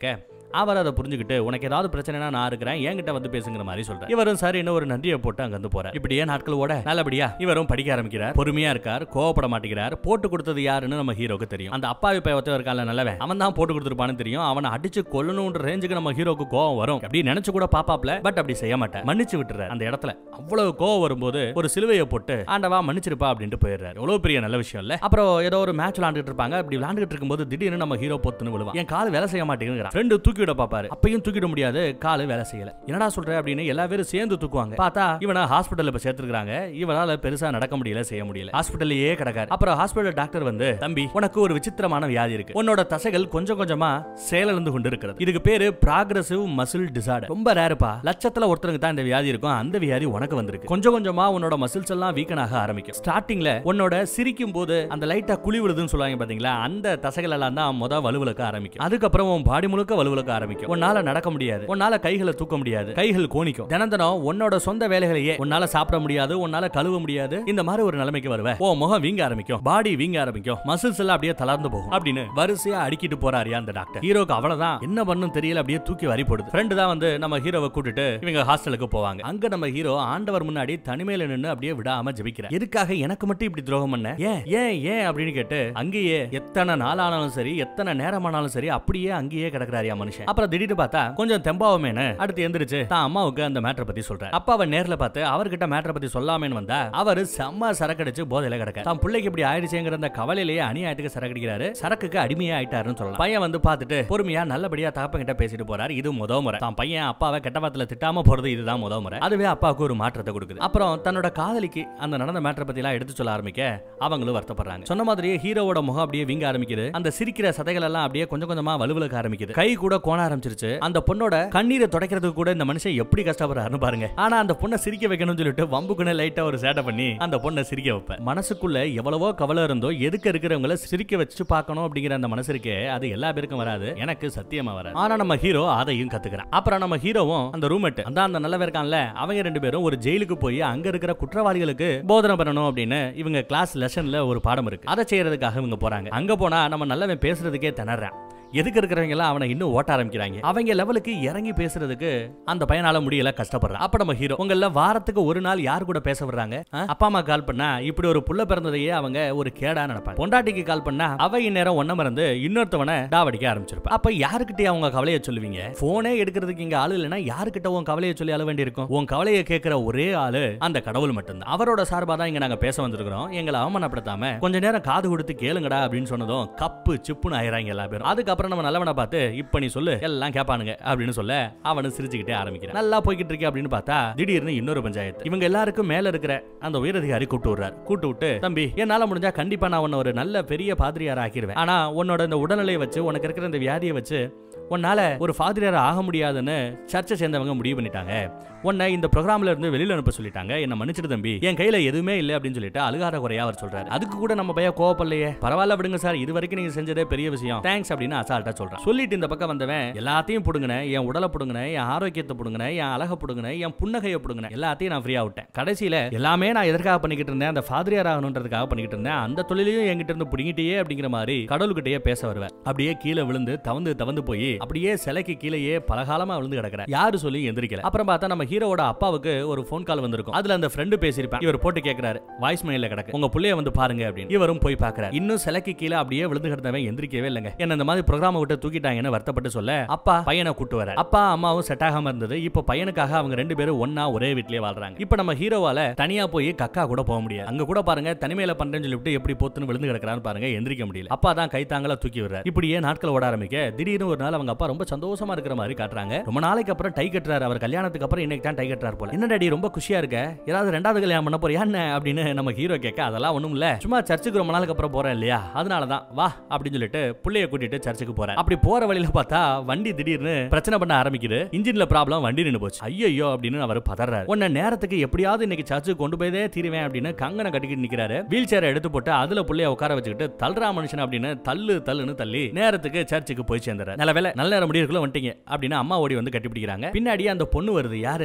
அவர் அதை புரிஞ்சுக்கிட்டு உனக்கு ஏதாவது பிரச்சனைனா நான் இருக்கிறேன் என்கிட்ட வந்து பேசுங்கிற மாதிரி சொல்றாரு இவரும் சரி இன்னும் ஒரு நன்றியை போட்டு அங்க வந்து போறார் இப்படியே நாட்கள் ஓட நல்லபடியா இவரும் படிக்க ஆரம்பிக்கிறார் பொறுமையா இருக்கார் கோவப்பட மாட்டேங்கிறார் போட்டு கொடுத்தது யாருன்னு நம்ம ஹீரோக்கு தெரியும் அந்த அப்பாவி பையத்த இருக்கான்ல நல்லவன் அவன் தான் போட்டு கொடுத்துருப்பான்னு தெரியும் அவனை அடிச்சு கொல்லணும்ன்ற ரேஞ்சுக்கு நம்ம ஹீரோக்கு கோவம் வரும் அப்படி நினைச்சு கூட பாப்பாப்ல பட் அப்படி செய்ய மாட்டேன் மன்னிச்சு விட்டுறாரு அந்த இடத்துல அவ்வளவு கோவம் வரும்போது ஒரு சிலுவையை போட்டு ஆண்டவா மன்னிச்சிருப்பா அப்படின்ட்டு போயிடுறாரு எவ்வளவு பெரிய நல்ல விஷயம் இல்ல அப்புறம் ஏதோ ஒரு மேட்ச் விளாண்டுட்டு இருப்பாங்க அப்படி விளாண்டுட்டு இருக்கும்போது திடீர்னு நம்ம ஹீரோ பொத்துன்னு விழுவான் என் கால் வேலை செய்ய மாட்டேங்குது ஃப்ரெண்டு தூக்கி விட பாப்பாரு அப்பயும் தூக்கிட முடியாது காலு வேலை செய்யல என்னடா சொல்ற அப்படின்னு எல்லா பேரும் சேர்ந்து தூக்குவாங்க பார்த்தா இவனை ஹாஸ்பிட்டல்ல இப்ப சேர்த்திருக்காங்க இவனால பெருசா நடக்க முடியல செய்ய முடியல ஹாஸ்பிட்டல்லயே கிடக்காரு அப்புறம் ஹாஸ்பிட்டல் டாக்டர் வந்து தம்பி உனக்கு ஒரு விசித்திரமான வியாதி இருக்கு உன்னோட தசைகள் கொஞ்சம் கொஞ்சமா செயலிழந்து கொண்டு இருக்கிறது இதுக்கு பேரு ப்ராக்ரசிவ் மசில் டிசார்டர் ரொம்ப ரேருப்பா லட்சத்துல ஒருத்தருக்கு தான் இந்த வியாதி இருக்கும் அந்த வியாதி உனக்கு வந்திருக்கு கொஞ்சம் கொஞ்சமா உன்னோட மசில்ஸ் எல்லாம் வீக்கன் ஆக ஆரம்பிக்கும் ஸ்டார்டிங்ல உன்னோட சிரிக்கும் போது அந்த லைட்டா குழி விழுதுன்னு சொல்லுவாங்க பாத்தீங்களா அந்த தசைகள் எல்லாம் தான் முத வலுவிழக்க ஆரம்பிக்கும் அதுக்கப்புறம் உன் பாடி முழுக்க வலுவிழக்க ஆரம்பிக்கும் உன்னால நடக்க முடியாது உன்னால கைகளை தூக்க முடியாது கைகள் கோணிக்கும் தினம் தினம் உன்னோட சொந்த வேலைகளையே உன்னால சாப்பிட முடியாது உன்னால கழுவ முடியாது இந்த மாதிரி ஒரு நிலைமைக்கு வருவ உன் முகம் வீங்க ஆரம்பிக்கும் பாடி வீங்க ஆரம்பிக்கும் மசில்ஸ் எல்லாம் அப்படியே தளர்ந்து போகும் அப்படின்னு வரிசையா அடிக்கிட்டு போறாரு அந்த டாக்டர் ஹீரோக்கு அவ்வளவுதான் என்ன பண்ணும் தெரியல அப்படியே தூக்கி வரி போடுது ஃப்ரெண்டு தான் வந்து நம்ம ஹீரோவை கூட்டிட்டு இவங்க ஹாஸ்டலுக்கு போவாங்க அங்க நம்ம ஹீரோ ஆண்டவர் முன்னாடி தனிமையில நின்னு அப்படியே விடாம ஜெபிக்கிறார் எதுக்காக எனக்கு மட்டும் இப்படி துரோகம் பண்ண ஏன் ஏன் ஏன் அப்படின்னு கேட்டு அங்கேயே எத்தனை நாளானாலும் சரி எத்தனை நேரமானாலும் சரி அப்படியே அங்கேயே கிடக்குறாரியா மனுஷன் அப்புறம் திடீர்னு பார்த்தா கொஞ்சம் தெம்பாவமேனு அடுத்து எந்திரிச்சு தான் அம்மாவுக்கு அந்த மேட்டரை பத்தி சொல்றாரு அப்பாவை நேர்ல பார்த்து அவர்கிட்ட மேட்டரை பத்தி சொல்லாமேன்னு வந்தா அவரு செம்ம சரக்கடிச்சு போதையில கிடக்க தான் பிள்ளைக்கு இப்படி ஆயிடுச்சுங்கிற அந்த கவலையிலேயே அநியாயத்துக்கு சரக்கடிக்கிறாரு சரக்குக்கு அடிமையா ஆயிட்டாருன்னு சொல்லலாம் பையன் வந்து பார்த்துட்டு பொறுமையா நல்லபடியா தகப்பன் கிட்ட பேசிட்டு போறாரு இது முத முறை தான் பையன் அப்பாவை கெட்ட வார்த்தையில திட்டாம போறது இதுதான் முத முறை அதுவே அப்பாவுக்கு ஒரு மாற்றத்தை கொடுக்குது அப்புறம் தன்னோட காதலிக்கு அந்த நடந்த மேட்டரை பத்தி எல்லாம் எடுத்து சொல்ல ஆரம்பிக்க அவங்களும் வருத்தப்படுறாங்க சொன்ன மாதிரியே ஹீரோவோட முகம் அப்படியே வீங்க ஆரம்பிக்குது அந்த சிரிக்கிற சதைகள் எல்லாம் அப்படியே கொஞ்சம் கொஞ்சமா வலுவிலக்க ஆரம்பிக்குது கை கூட கோண ஆரம்பிச்சிருச்சு அந்த பொண்ணோட கண்ணீரை துடைக்கிறதுக்கு கூட இந்த மனுஷன் எப்படி கஷ்டப்படுறாருன்னு பாருங்க ஆனா அந்த பொண்ணை சிரிக்க வைக்கணும்னு சொல்லிட்டு வம்புக்குன்னு லைட்டா ஒரு சேட்டை பண்ணி அந்த பொண்ணை சிரிக்க வைப்பேன் மனசுக்குள்ள எவ்வளவோ கவலை இருந்தோ எதுக்கு இருக்கிறவங்கள சிரிக்க வச்சு பார்க்கணும் அப்படிங்கிற அந்த மனசு இருக்கே அது எல்லா பேருக்கும் வராது எனக்கு சத்தியமா வராது ஆனா நம்ம ஹீரோ அதையும் கத்துக்கிறான் அப்புறம் நம்ம ஹீரோவும் அந்த ரூம்மேட் அந்த அந்த நல்ல இருக்கான்ல அவங்க ரெண்டு பேரும் ஒரு ஜெயிலுக்கு போய் அங்க இருக்கிற குற்றவாளிகளுக்கு போதனை பண்ணணும் அப்படின்னு இவங்க கிளாஸ் லெசன்ல ஒரு பாடம் இருக்கு அதை செய்யறதுக்காக இவங்க போறாங்க அங்க போனா நம்ம நல்லவன் பேசுறதுக்கே திணறான் எதுக்கு இருக்கிறவங்க எல்லாம் அவனை இன்னும் ஓட்ட ஆரம்பிக்கிறாங்க அவங்க லெவலுக்கு இறங்கி பேசுறதுக்கு அந்த பையனால முடியல கஷ்டப்படுறான் அப்ப நம்ம ஹீரோ உங்கள வாரத்துக்கு ஒரு நாள் யார் கூட பேச விடுறாங்க ஆ? அப்பா அம்மா கால் பண்ணா இப்படி ஒரு புள்ள பிறந்ததையே அவங்க ஒரு கேடா நினைப்பாங்க பொண்டாட்டிக்கு கால் பண்ணா அவ இந்நேரம் ஒன்ன மறந்து இன்னொருத்தவனை டாவடிக்க ஆரம்பிச்சிருப்பா அப்ப யாருக்கிட்டே அவங்க கவலையை சொல்லுவீங்க போனே எடுக்கிறதுக்கு இங்க ஆளு இல்லைன்னா யாருக்கிட்ட உன் கவலையை சொல்லி அழ வேண்டியிருக்கும் உன் கவலையை கேட்கிற ஒரே ஆளு அந்த கடவுள் மட்டும்தான் அவரோட சார்பா தான் இங்க நாங்க பேச வந்திருக்கிறோம் எங்களை அவமானப்படுத்தாம கொஞ்ச நேரம் காது கொடுத்து கேளுங்கடா அப்படின்னு சொன்னதும் கப்பு சிப்புன்னு ஆயிராங்க எல்லா பேரும் அதுக்கப்புறம் நம்ம நல்லவனை பார்த்து இப்ப நீ சொல்லு எல்லாம் கேட்பானுங்க அப்படின்னு சொல்ல அவனு சிரிச்சுக்கிட்டே ஆரம்பிக்கிறான் நல்லா போய்கிட்டு இருக்கே அப்படின்னு பார்த்தா திடீர்னு இன்னொரு பஞ்சாயத்து இவங்க எல்லாருக்கும் மேல இருக்கிற அந்த உயரதிகாரி கூட்டு விடுறாரு கூட்டு விட்டு தம்பி என்னால முடிஞ்சா கண்டிப்பா நான் உன்னை ஒரு நல்ல பெரிய பாதிரியார் ஆக்கிடுவேன் ஆனா உன்னோட இந்த உடல்நிலையை வச்சு உனக்கு இருக்கிற இந்த வியாதியை வச்சு உன்னால ஒரு ஃபாதிரியார் ஆக முடியாதுன்னு சர்ச்சை சேர்ந்தவங்க முடிவு பண்ணிட்டாங்க உன்னை இந்த ப்ரோக்ராம்ல இருந்து வெளியில அனுப்ப சொல்லிட்டாங்க என்ன மன்னிச்சிடு தம்பி என் கையில எதுவுமே இல்லை அப்படின்னு சொல்லிட்டு அழுகாத குறையா அவர் சொல்றாரு அதுக்கு கூட நம்ம பையன் கோவப்படலையே பரவாயில்ல விடுங்க சார் இது வரைக்கும் நீங்க செஞ்சதே பெரிய விஷயம் தேங்க்ஸ் அப்படின்னு அசால்ட்டா சொல்றான் சொல்லிட்டு இந்த பக்கம் வந்தவன் எல்லாத்தையும் புடுங்கின என் உடலை புடுங்கின என் ஆரோக்கியத்தை புடுங்கின என் அழகை புடுங்கின என் புன்னகையை புடுங்கின எல்லாத்தையும் நான் ஃப்ரீயா விட்டேன் கடைசியில எல்லாமே நான் எதற்காக பண்ணிக்கிட்டு இருந்தேன் அந்த ஃபாதிரியார் ஆகணுன்றதுக்காக பண்ணிக்கிட்டு இருந்தேன் அந்த தொழிலையும் என்கிட்ட இருந்து பிடிங்கிட்டே அப்படிங்கிற மாதிரி கடவுள்கிட்டயே பேச வருவேன் அப்படியே கீழே விழுந்து தவந்து தவந்து போய் அப்படியே சிலைக்கு கீழேயே பலகாலமா விழுந்து கிடக்குற யாரு சொல்லி எந்திரிக்கல அப்புறம் பார்த்தா நம்ம ஹீரோவோட அப்பாவுக்கு ஒரு ஃபோன் கால் வந்திருக்கும் அதுல அந்த ஃப்ரெண்டு பேசியிருப்பேன் இவர் போட்டு கேக்குறாரு வாய்ஸ் மெயில கிடக்கு உங்க புள்ளைய வந்து பாருங்க அப்படின்னு இவரும் போய் பாக்குறாரு இன்னும் சிலைக்கு கீழே அப்படியே விழுந்து கிடந்தவன் எந்திரிக்கவே இல்லைங்க என்ன இந்த மாதிரி ப்ரோக்ராம் விட்டு தூக்கிட்டாங்கன்னு வருத்தப்பட்டு சொல்ல அப்பா பையனை கூட்டு வர அப்பா அம்மாவும் செட் ஆகாம இருந்தது இப்போ பையனுக்காக அவங்க ரெண்டு பேரும் ஒண்ணா ஒரே வீட்லயே வாழ்றாங்க இப்போ நம்ம ஹீரோவால தனியா போய் கக்கா கூட போக முடியாது அங்க கூட பாருங்க தனிமையில பண்றேன்னு சொல்லிட்டு எப்படி பொத்துன்னு விழுந்து கிடக்குறான்னு பாருங்க எந்திரிக்க முடியல அப்பா தான் கைத்தாங்களா தூக்கி விடுறாரு இப்படியே நாட்கள் ஓட ஆரம்பிக்க திடீர்னு ஒரு நாள் அவங்க அப்பா ரொம்ப சந்தோஷமா இருக்கிற மாதிரி காட்டுறாங்க ரொம்ப நாளைக்கு அப்புறம் டை கட்டுறாரு அவர் கல்யாணத்துக்கு அப்புறம் இன்னைக்கு தான் டை கட்டுறாரு போல என்ன டாடி ரொம்ப குஷியா இருக்க ஏதாவது ரெண்டாவது கல்யாணம் பண்ண போறியா என்ன அப்படின்னு நம்ம ஹீரோ கேட்க அதெல்லாம் ஒண்ணும் இல்ல சும்மா சர்ச்சுக்கு ரொம்ப நாளுக்கு அப்புறம் போறேன் இல்லையா அதனால தான் வா அப்படின்னு சொல்லிட்டு புள்ளைய கூட்டிட்டு சர்ச்சுக்கு போறேன் அப்படி போற வழியில பார்த்தா வண்டி திடீர்னு பிரச்சனை பண்ண ஆரம்பிக்குது இன்ஜின்ல ப்ராப்ளம் வண்டி நின்னு போச்சு ஐயோ அப்படின்னு அவர் பதறாரு உன்ன நேரத்துக்கு எப்படியாவது இன்னைக்கு சர்ச்சுக்கு கொண்டு போயதே தீருவேன் அப்படின்னு கங்கனை கட்டிக்கிட்டு நிக்கிறாரு வீல் சேரை எடுத்து போட்டு அதுல புள்ளைய உட்கார வச்சுக்கிட்டு தள்ளுறா மனுஷன் அப்படின்னு தள்ளு தள்ளுன்னு தள்ளி நேரத்துக்கு சர்ச்சுக்கு போய் சேர்ந்துறாரு நல்ல வேலை நல்ல நேரம் முடியிருக்குள்ள வந்துட்டீங்க அப்படின்னு அம்மா ஓடி வந்து கட்டிப்பிடிக்கிறாங்க பின்னாடி அந்த பொண்ணு வருது யாரு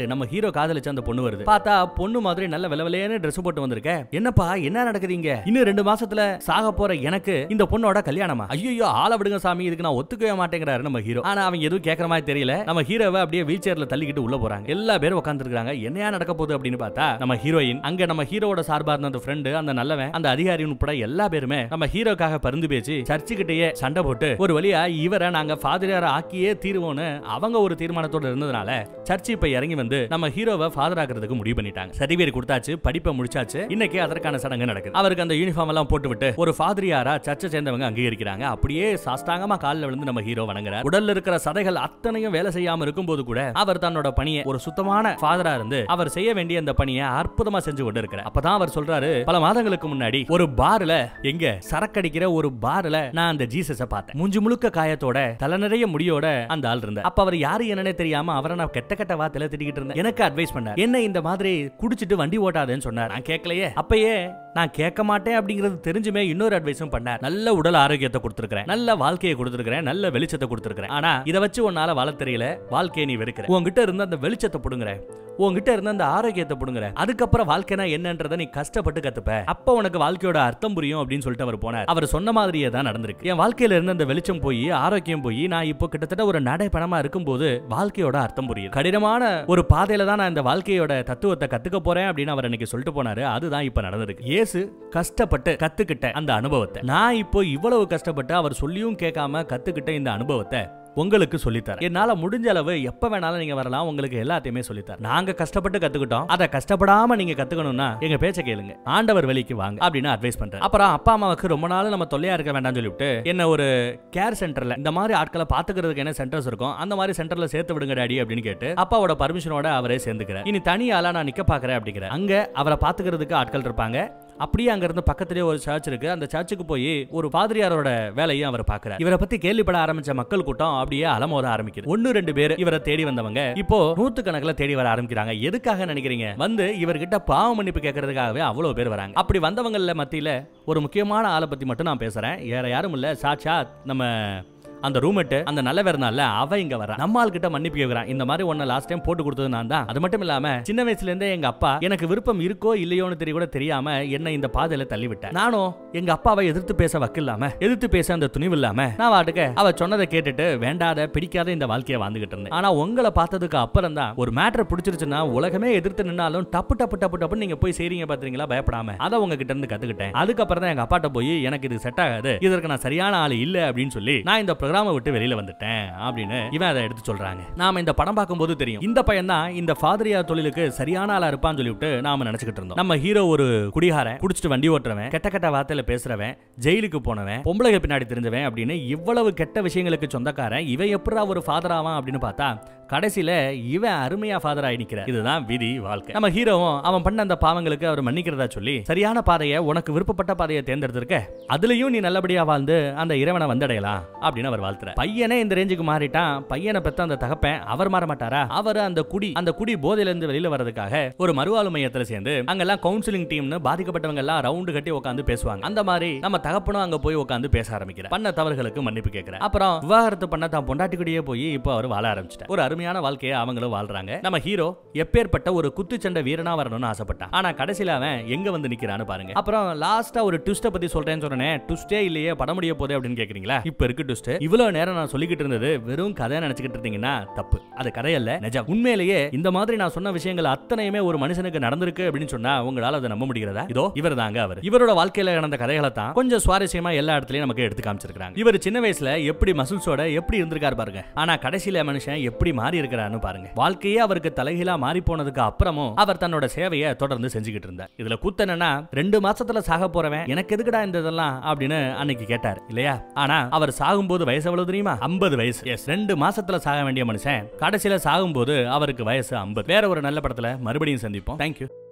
யாரு நம்ம ஹீரோ காதலிச்ச அந்த பொண்ணு வருது பார்த்தா பொண்ணு மாதிரி நல்ல விலவிலேன்னு Dress போட்டு வந்திருக்க என்னப்பா என்ன நடக்குதுங்க இன்னும் ரெண்டு மாசத்துல சாக போற எனக்கு இந்த பொண்ணோட கல்யாணமா ஐயோ ஆள விடுங்க சாமி இதுக்கு நான் ஒத்துக்கவே மாட்டேங்கிறாரு நம்ம ஹீரோ ஆனா அவங்க எதுவும் கேட்கற மாதிரி தெரியல நம்ம ஹீரோவை அப்படியே வீல் சேர்ல தள்ளிக்கிட்டு உள்ள போறாங்க எல்லா பேரும் உட்காந்துருக்காங்க என்னையா நடக்க போகுது அப்படின்னு பார்த்தா நம்ம ஹீரோயின் அங்க நம்ம ஹீரோவோட சார்பா இருந்த அந்த ஃப்ரெண்டு அந்த நல்லவன் அந்த அதிகாரி உட்பட எல்லா பேருமே நம்ம ஹீரோக்காக பருந்து பேச்சு சர்ச்சுக்கிட்டயே சண்டை போட்டு ஒரு வழியா இவரை நாங்க ஃபாதரார ஆக்கியே தீருவோம்னு அவங்க ஒரு தீர்மானத்தோட இருந்ததுனால சர்ச் இப்ப இறங்கி வந்து நம்ம ஹீரோவை ஃபாதர் ஆக்குறதுக்கு முடிவு பண்ணிட்டாங்க சர்டிஃபிகேட் கொடுத்தாச்சு படிப்பை முடிச்சாச்சு இன்னைக்கு அதற்கான சடங்கு நடக்குது அவருக்கு அந்த யூனிஃபார்ம் எல்லாம் போட்டு விட்டு ஒரு ஃபாதரியாரா சர்ச்சை சேர்ந்தவங்க அங்கீகரிக்கிறாங்க அப்படியே சாஸ்தாங்கமா காலில் விழுந்து நம்ம ஹீரோ வணங்குறார் உடல்ல இருக்கிற சதைகள் அத்தனையும் வேலை செய்யாம இருக்கும்போது கூட அவர் தன்னோட பணியை ஒரு சுத்தமான ஃபாதரா இருந்து அவர் செய்ய வேண்டிய அந்த பணியை அற்புதமா செஞ்சு கொண்டு இருக்கிறார் அப்பதான் அவர் சொல்றாரு பல மாதங்களுக்கு முன்னாடி ஒரு பார்ல எங்க சரக்கடிக்கிற ஒரு பார்ல நான் அந்த ஜீசஸ பார்த்தேன் மூஞ்சி முழுக்க காயத்தோட தலை நிறைய முடியோட அந்த ஆள் இருந்தார் அப்ப அவர் யாரு என்னன்னே தெரியாம அவரை நான் கெட்ட கெட்ட வார்த்தையில திட்டிக்கிட்டு இருந்தேன் எனக்கு அட்வைஸ் பண்ணார் என்ன இந்த மாதிரி குடிச்சிட்டு வண்டி ஓட்டாதேன்னு சொன்னார் நான் கேட்கலையே அப்பயே நான் கேட்க மாட்டேன் அப்படிங்கிறது தெரிஞ்சுமே இன்னொரு அட்வைஸும் பண்ணார் நல்ல உடல் ஆரோக்கியத்தை கொடுத்துருக்கிறேன் நல்ல வாழ்க்கையை கொடுத்துருக்கிறேன் நல்ல வெளிச்சத்தை கொடுத்துருக்கிறேன் ஆனா இதை வச்சு உன்னால வாழ தெரியல வாழ்க்கையை நீ வெறுக்கிற உன்கிட்ட இருந்த அந்த வெளிச்சத்தை புடுங்குற உன்கிட்ட இருந்த அந்த ஆரோக்கியத்தை புடுங்குற அதுக்கப்புறம் வாழ்க்கைனா என்னன்றதை நீ கஷ்டப்பட்டு கத்துப்ப அப்ப உனக்கு வாழ்க்கையோட அர்த்தம் புரியும் அப்படின்னு சொல்லிட்டு அவர் போனார் அவர் சொன்ன மாதிரியே தான் நடந்திருக்கு என் வாழ்க்கையில இருந்த அந்த வெளிச்சம் போய் ஆரோக்கியம் போய் நான் இப்போ கிட்டத்தட்ட ஒரு நடைப்பணமா இருக்கும்போது வாழ்க்கையோட அர்த்தம் புரியுது கடினமான ஒரு பாதையில தான் நான் இந்த வாழ்க்கையோட தத்துவத்தை கத்துக்க போறேன் அப்படின்னு அவர் அன்னைக்கு சொல்லிட்டு போனாரு அதுதான் இப்ப நடந்திருக்கு இயேசு கஷ்டப்பட்டு கத்துக்கிட்ட அந்த அனுபவத்தை நான் இப்போ இவ்வளவு கஷ்டப்பட்டு அவர் சொல்லியும் கேட்காம கத்துக்கிட்ட இந்த அனுபவத்தை உங்களுக்கு சொல்லித்தரேன் என்னால முடிஞ்ச அளவு எப்ப வேணாலும் நீங்க வரலாம் உங்களுக்கு எல்லாத்தையுமே சொல்லித்தரேன் நாங்க கஷ்டப்பட்டு கத்துக்கிட்டோம் அதை கஷ்டப்படாம நீங்க கத்துக்கணும்னா எங்க பேச்ச கேளுங்க ஆண்டவர் வெளிக்கு வாங்க அப்படின்னு அட்வைஸ் பண்றேன் அப்புறம் அப்பா அம்மாவுக்கு ரொம்ப நாள் நம்ம தொல்லையா இருக்க வேண்டாம்னு சொல்லிவிட்டு என்ன ஒரு கேர் சென்டர்ல இந்த மாதிரி ஆட்களை பாத்துக்கிறதுக்கு என்ன சென்டர்ஸ் இருக்கும் அந்த மாதிரி சென்டர்ல சேர்த்து விடுங்க டாடி அப்படின்னு கேட்டு அப்பாவோட பர்மிஷனோட அவரே சேர்ந்துக்கிறார் இனி தனியால நான் நிக்க பாக்குறேன் அப்படிங்கிற அங்க அவரை பாத்துக்கிறதுக்கு ஆட்கள் இருப்பாங்க அப்படியே அங்க இருந்து பக்கத்திலேயே ஒரு சர்ச் இருக்கு அந்த சர்ச்சுக்கு போய் ஒரு பாதிரியாரோட வேலையும் அவர் பாக்குறாரு இவரை பத்தி கேள்விப்பட ஆரம்பிச்ச மக்கள் கூட்டம் அப்படியே அலமோத ஆரம்பிக்குது ஒன்னு ரெண்டு பேர் இவரை தேடி வந்தவங்க இப்போ நூத்து கணக்குல தேடி வர ஆரம்பிக்கிறாங்க எதுக்காக நினைக்கிறீங்க வந்து இவர்கிட்ட பாவ மன்னிப்பு கேட்கறதுக்காகவே அவ்வளவு பேர் வராங்க அப்படி வந்தவங்கல மத்தியில ஒரு முக்கியமான ஆளை பத்தி மட்டும் நான் பேசுறேன் வேற யாரும் இல்ல சாட்சாத் நம்ம அந்த ரூமெட்டு அந்த நல்ல இருந்தால அவ இங்க வரா நம்ம ஆள் கிட்ட மன்னிப்பு கேட்கிறான் இந்த மாதிரி ஒன்ன லாஸ்ட் டைம் போட்டு கொடுத்தது நான் தான் அது மட்டும் இல்லாம சின்ன வயசுல இருந்தே எங்க அப்பா எனக்கு விருப்பம் இருக்கோ இல்லையோன்னு தெரிய கூட தெரியாம என்ன இந்த பாதையில தள்ளி விட்டேன் நானும் எங்க அப்பாவை எதிர்த்து பேச வக்கில்லாம எதிர்த்து பேச அந்த துணிவு இல்லாம நான் வாட்டுக்கு அவ சொன்னதை கேட்டுட்டு வேண்டாத பிடிக்காத இந்த வாழ்க்கையை வாழ்ந்துகிட்டு இருந்தேன் ஆனா உங்களை பார்த்ததுக்கு அப்புறம் தான் ஒரு மேட்டர் பிடிச்சிருச்சுன்னா உலகமே எதிர்த்து நின்னாலும் டப்பு டப்பு டப்பு டப்பு நீங்க போய் செய்றீங்க பாத்தீங்களா பயப்படாம அதை உங்ககிட்ட இருந்து கத்துக்கிட்டேன் அதுக்கப்புறம் தான் எங்க அப்பாட்ட போய் எனக்கு இது செட் ஆகாது இதற்கு நான் சரியான ஆள் இல்ல அப்படின்னு சொல்லி நான் இந்த ப்ரோக்ராமை விட்டு வெளியில வந்துட்டேன் அப்படின்னு இவன் அதை எடுத்து சொல்றாங்க நாம இந்த படம் பார்க்கும்போது தெரியும் இந்த பையன் தான் இந்த ஃபாதரியா தொழிலுக்கு சரியான ஆளா இருப்பான்னு சொல்லிவிட்டு நாம நினைச்சுக்கிட்டு இருந்தோம் நம்ம ஹீரோ ஒரு குடிகாரன் குடிச்சிட்டு வண்டி ஓட்டுறவன் கெட்ட கெட்ட வார்த்தையில பேசுறவன் ஜெயிலுக்கு போனவன் பொம்பளைக்கு பின்னாடி தெரிஞ்சவன் அப்படின்னு இவ்வளவு கெட்ட விஷயங்களுக்கு சொந்தக்காரன் இவன் எப்படா ஒரு ஃபாதர் ஆவான் அப்படின்னு பார்த்தா கடைசியில இவன் அருமையா ஃபாதர் ஆகி நிக்கிறான் இதுதான் விதி வாழ்க்கை நம்ம ஹீரோவும் அவன் பண்ண அந்த பாவங்களுக்கு அவர் மன்னிக்கிறதா சொல்லி சரியான பாதையை உனக்கு விருப்பப்பட்ட பாதையை தேர்ந்தெடுத்திருக்க அதுலயும் நீ நல்லபடியா வாழ்ந்து அந்த இறைவனை வந்தடையலாம் அப்படின்னு அவர் வாழ்த்துற பையனே இந்த ரேஞ்சுக்கு மாறிட்டான் பையனை பெத்த அந்த தகப்பன் அவர் மாற மாட்டாரா அவர் அந்த குடி அந்த குடி போதையில இருந்து வெளியில வர்றதுக்காக ஒரு மறுவாழ்வு மையத்துல சேர்ந்து அங்கெல்லாம் கவுன்சிலிங் டீம்னு பாதிக்கப்பட்டவங்க எல்லாம் ரவுண்டு கட்டி உட்காந்து பேசுவாங்க அந்த மாதிரி நம்ம தகப்பனும் அங்க போய் உட்காந்து பேச ஆரம்பிக்கிற பண்ண தவறுகளுக்கு மன்னிப்பு கேட்கிற அப்புறம் விவாகரத்து பண்ண தான் பொண்டாட்டி கூடயே போய் இப்போ அவர் வாழ ஆரம்பிச்சிட்டார் ஒரு அருமையான வாழ்க்கையை அவங்களும் வாழ்றாங்க நம்ம ஹீரோ எப்பேற்பட்ட ஒரு குத்துச்சண்டை வீரனா வரணும்னு ஆசைப்பட்டான் ஆனா கடைசியில அவன் எங்க வந்து நிக்கிறான்னு பாருங்க அப்புறம் லாஸ்டா ஒரு ட்விஸ்ட பத்தி சொல்றேன்னு சொன்னேன் ட்விஸ்டே இல்லையே படம் முடிய போதே அப்படின்னு கேக்குறீங்களா இப்ப இருக்கு ட்விஸ்ட் இவ்வளவு நேரம் நான் சொல்லிக்கிட்டு இருந்தது வெறும் கதை நினைச்சுக்கிட்டு இருந்தீங்கன்னா தப்பு அது கதையல்ல நிஜம் உண்மையிலேயே இந்த மாதிரி நான் சொன்ன விஷயங்கள் அத்தனையுமே ஒரு மனுஷனுக்கு நடந்திருக்கு அப்படின்னு சொன்னா உங்களால அதை நம்ப முடிகிறதா இதோ இவர் தாங்க அவர் இவரோட வாழ்க்கையில நடந்த கதைகளை தான் கொஞ்சம் சுவாரஸ்யமா எல்லா இடத்துலயும் நமக்கு எடுத்து காமிச்சிருக்காங்க இவர் சின்ன வயசுல எப்படி மசில்ஸோட எப்படி இருந்திருக்காரு பாருங்க ஆனா கடைசியில மனுஷன் எப்படி மாறி இருக்கிறான்னு பாருங்க வாழ்க்கையே அவருக்கு தலைகீழா மாறி போனதுக்கு அப்புறமும் அவர் தன்னோட சேவையை தொடர்ந்து செஞ்சுக்கிட்டு இருந்தார் இதுல கூத்து என்னன்னா ரெண்டு மாசத்துல சாக போறவன் எனக்கு எதுக்குடா இந்த இதெல்லாம் அப்படின்னு அன்னைக்கு கேட்டார் இல்லையா ஆனா அவர் சாகும்போது வயசு எவ்வளவு தெரியுமா 50 வயசு எஸ் ரெண்டு மாசத்துல சாக வேண்டிய மனுஷன் கடைசியில சாகும்போது அவருக்கு வயசு 50 வேற ஒரு நல்ல படத்துல மறுபடியும் சந்திப்போம் தேங்க்யூ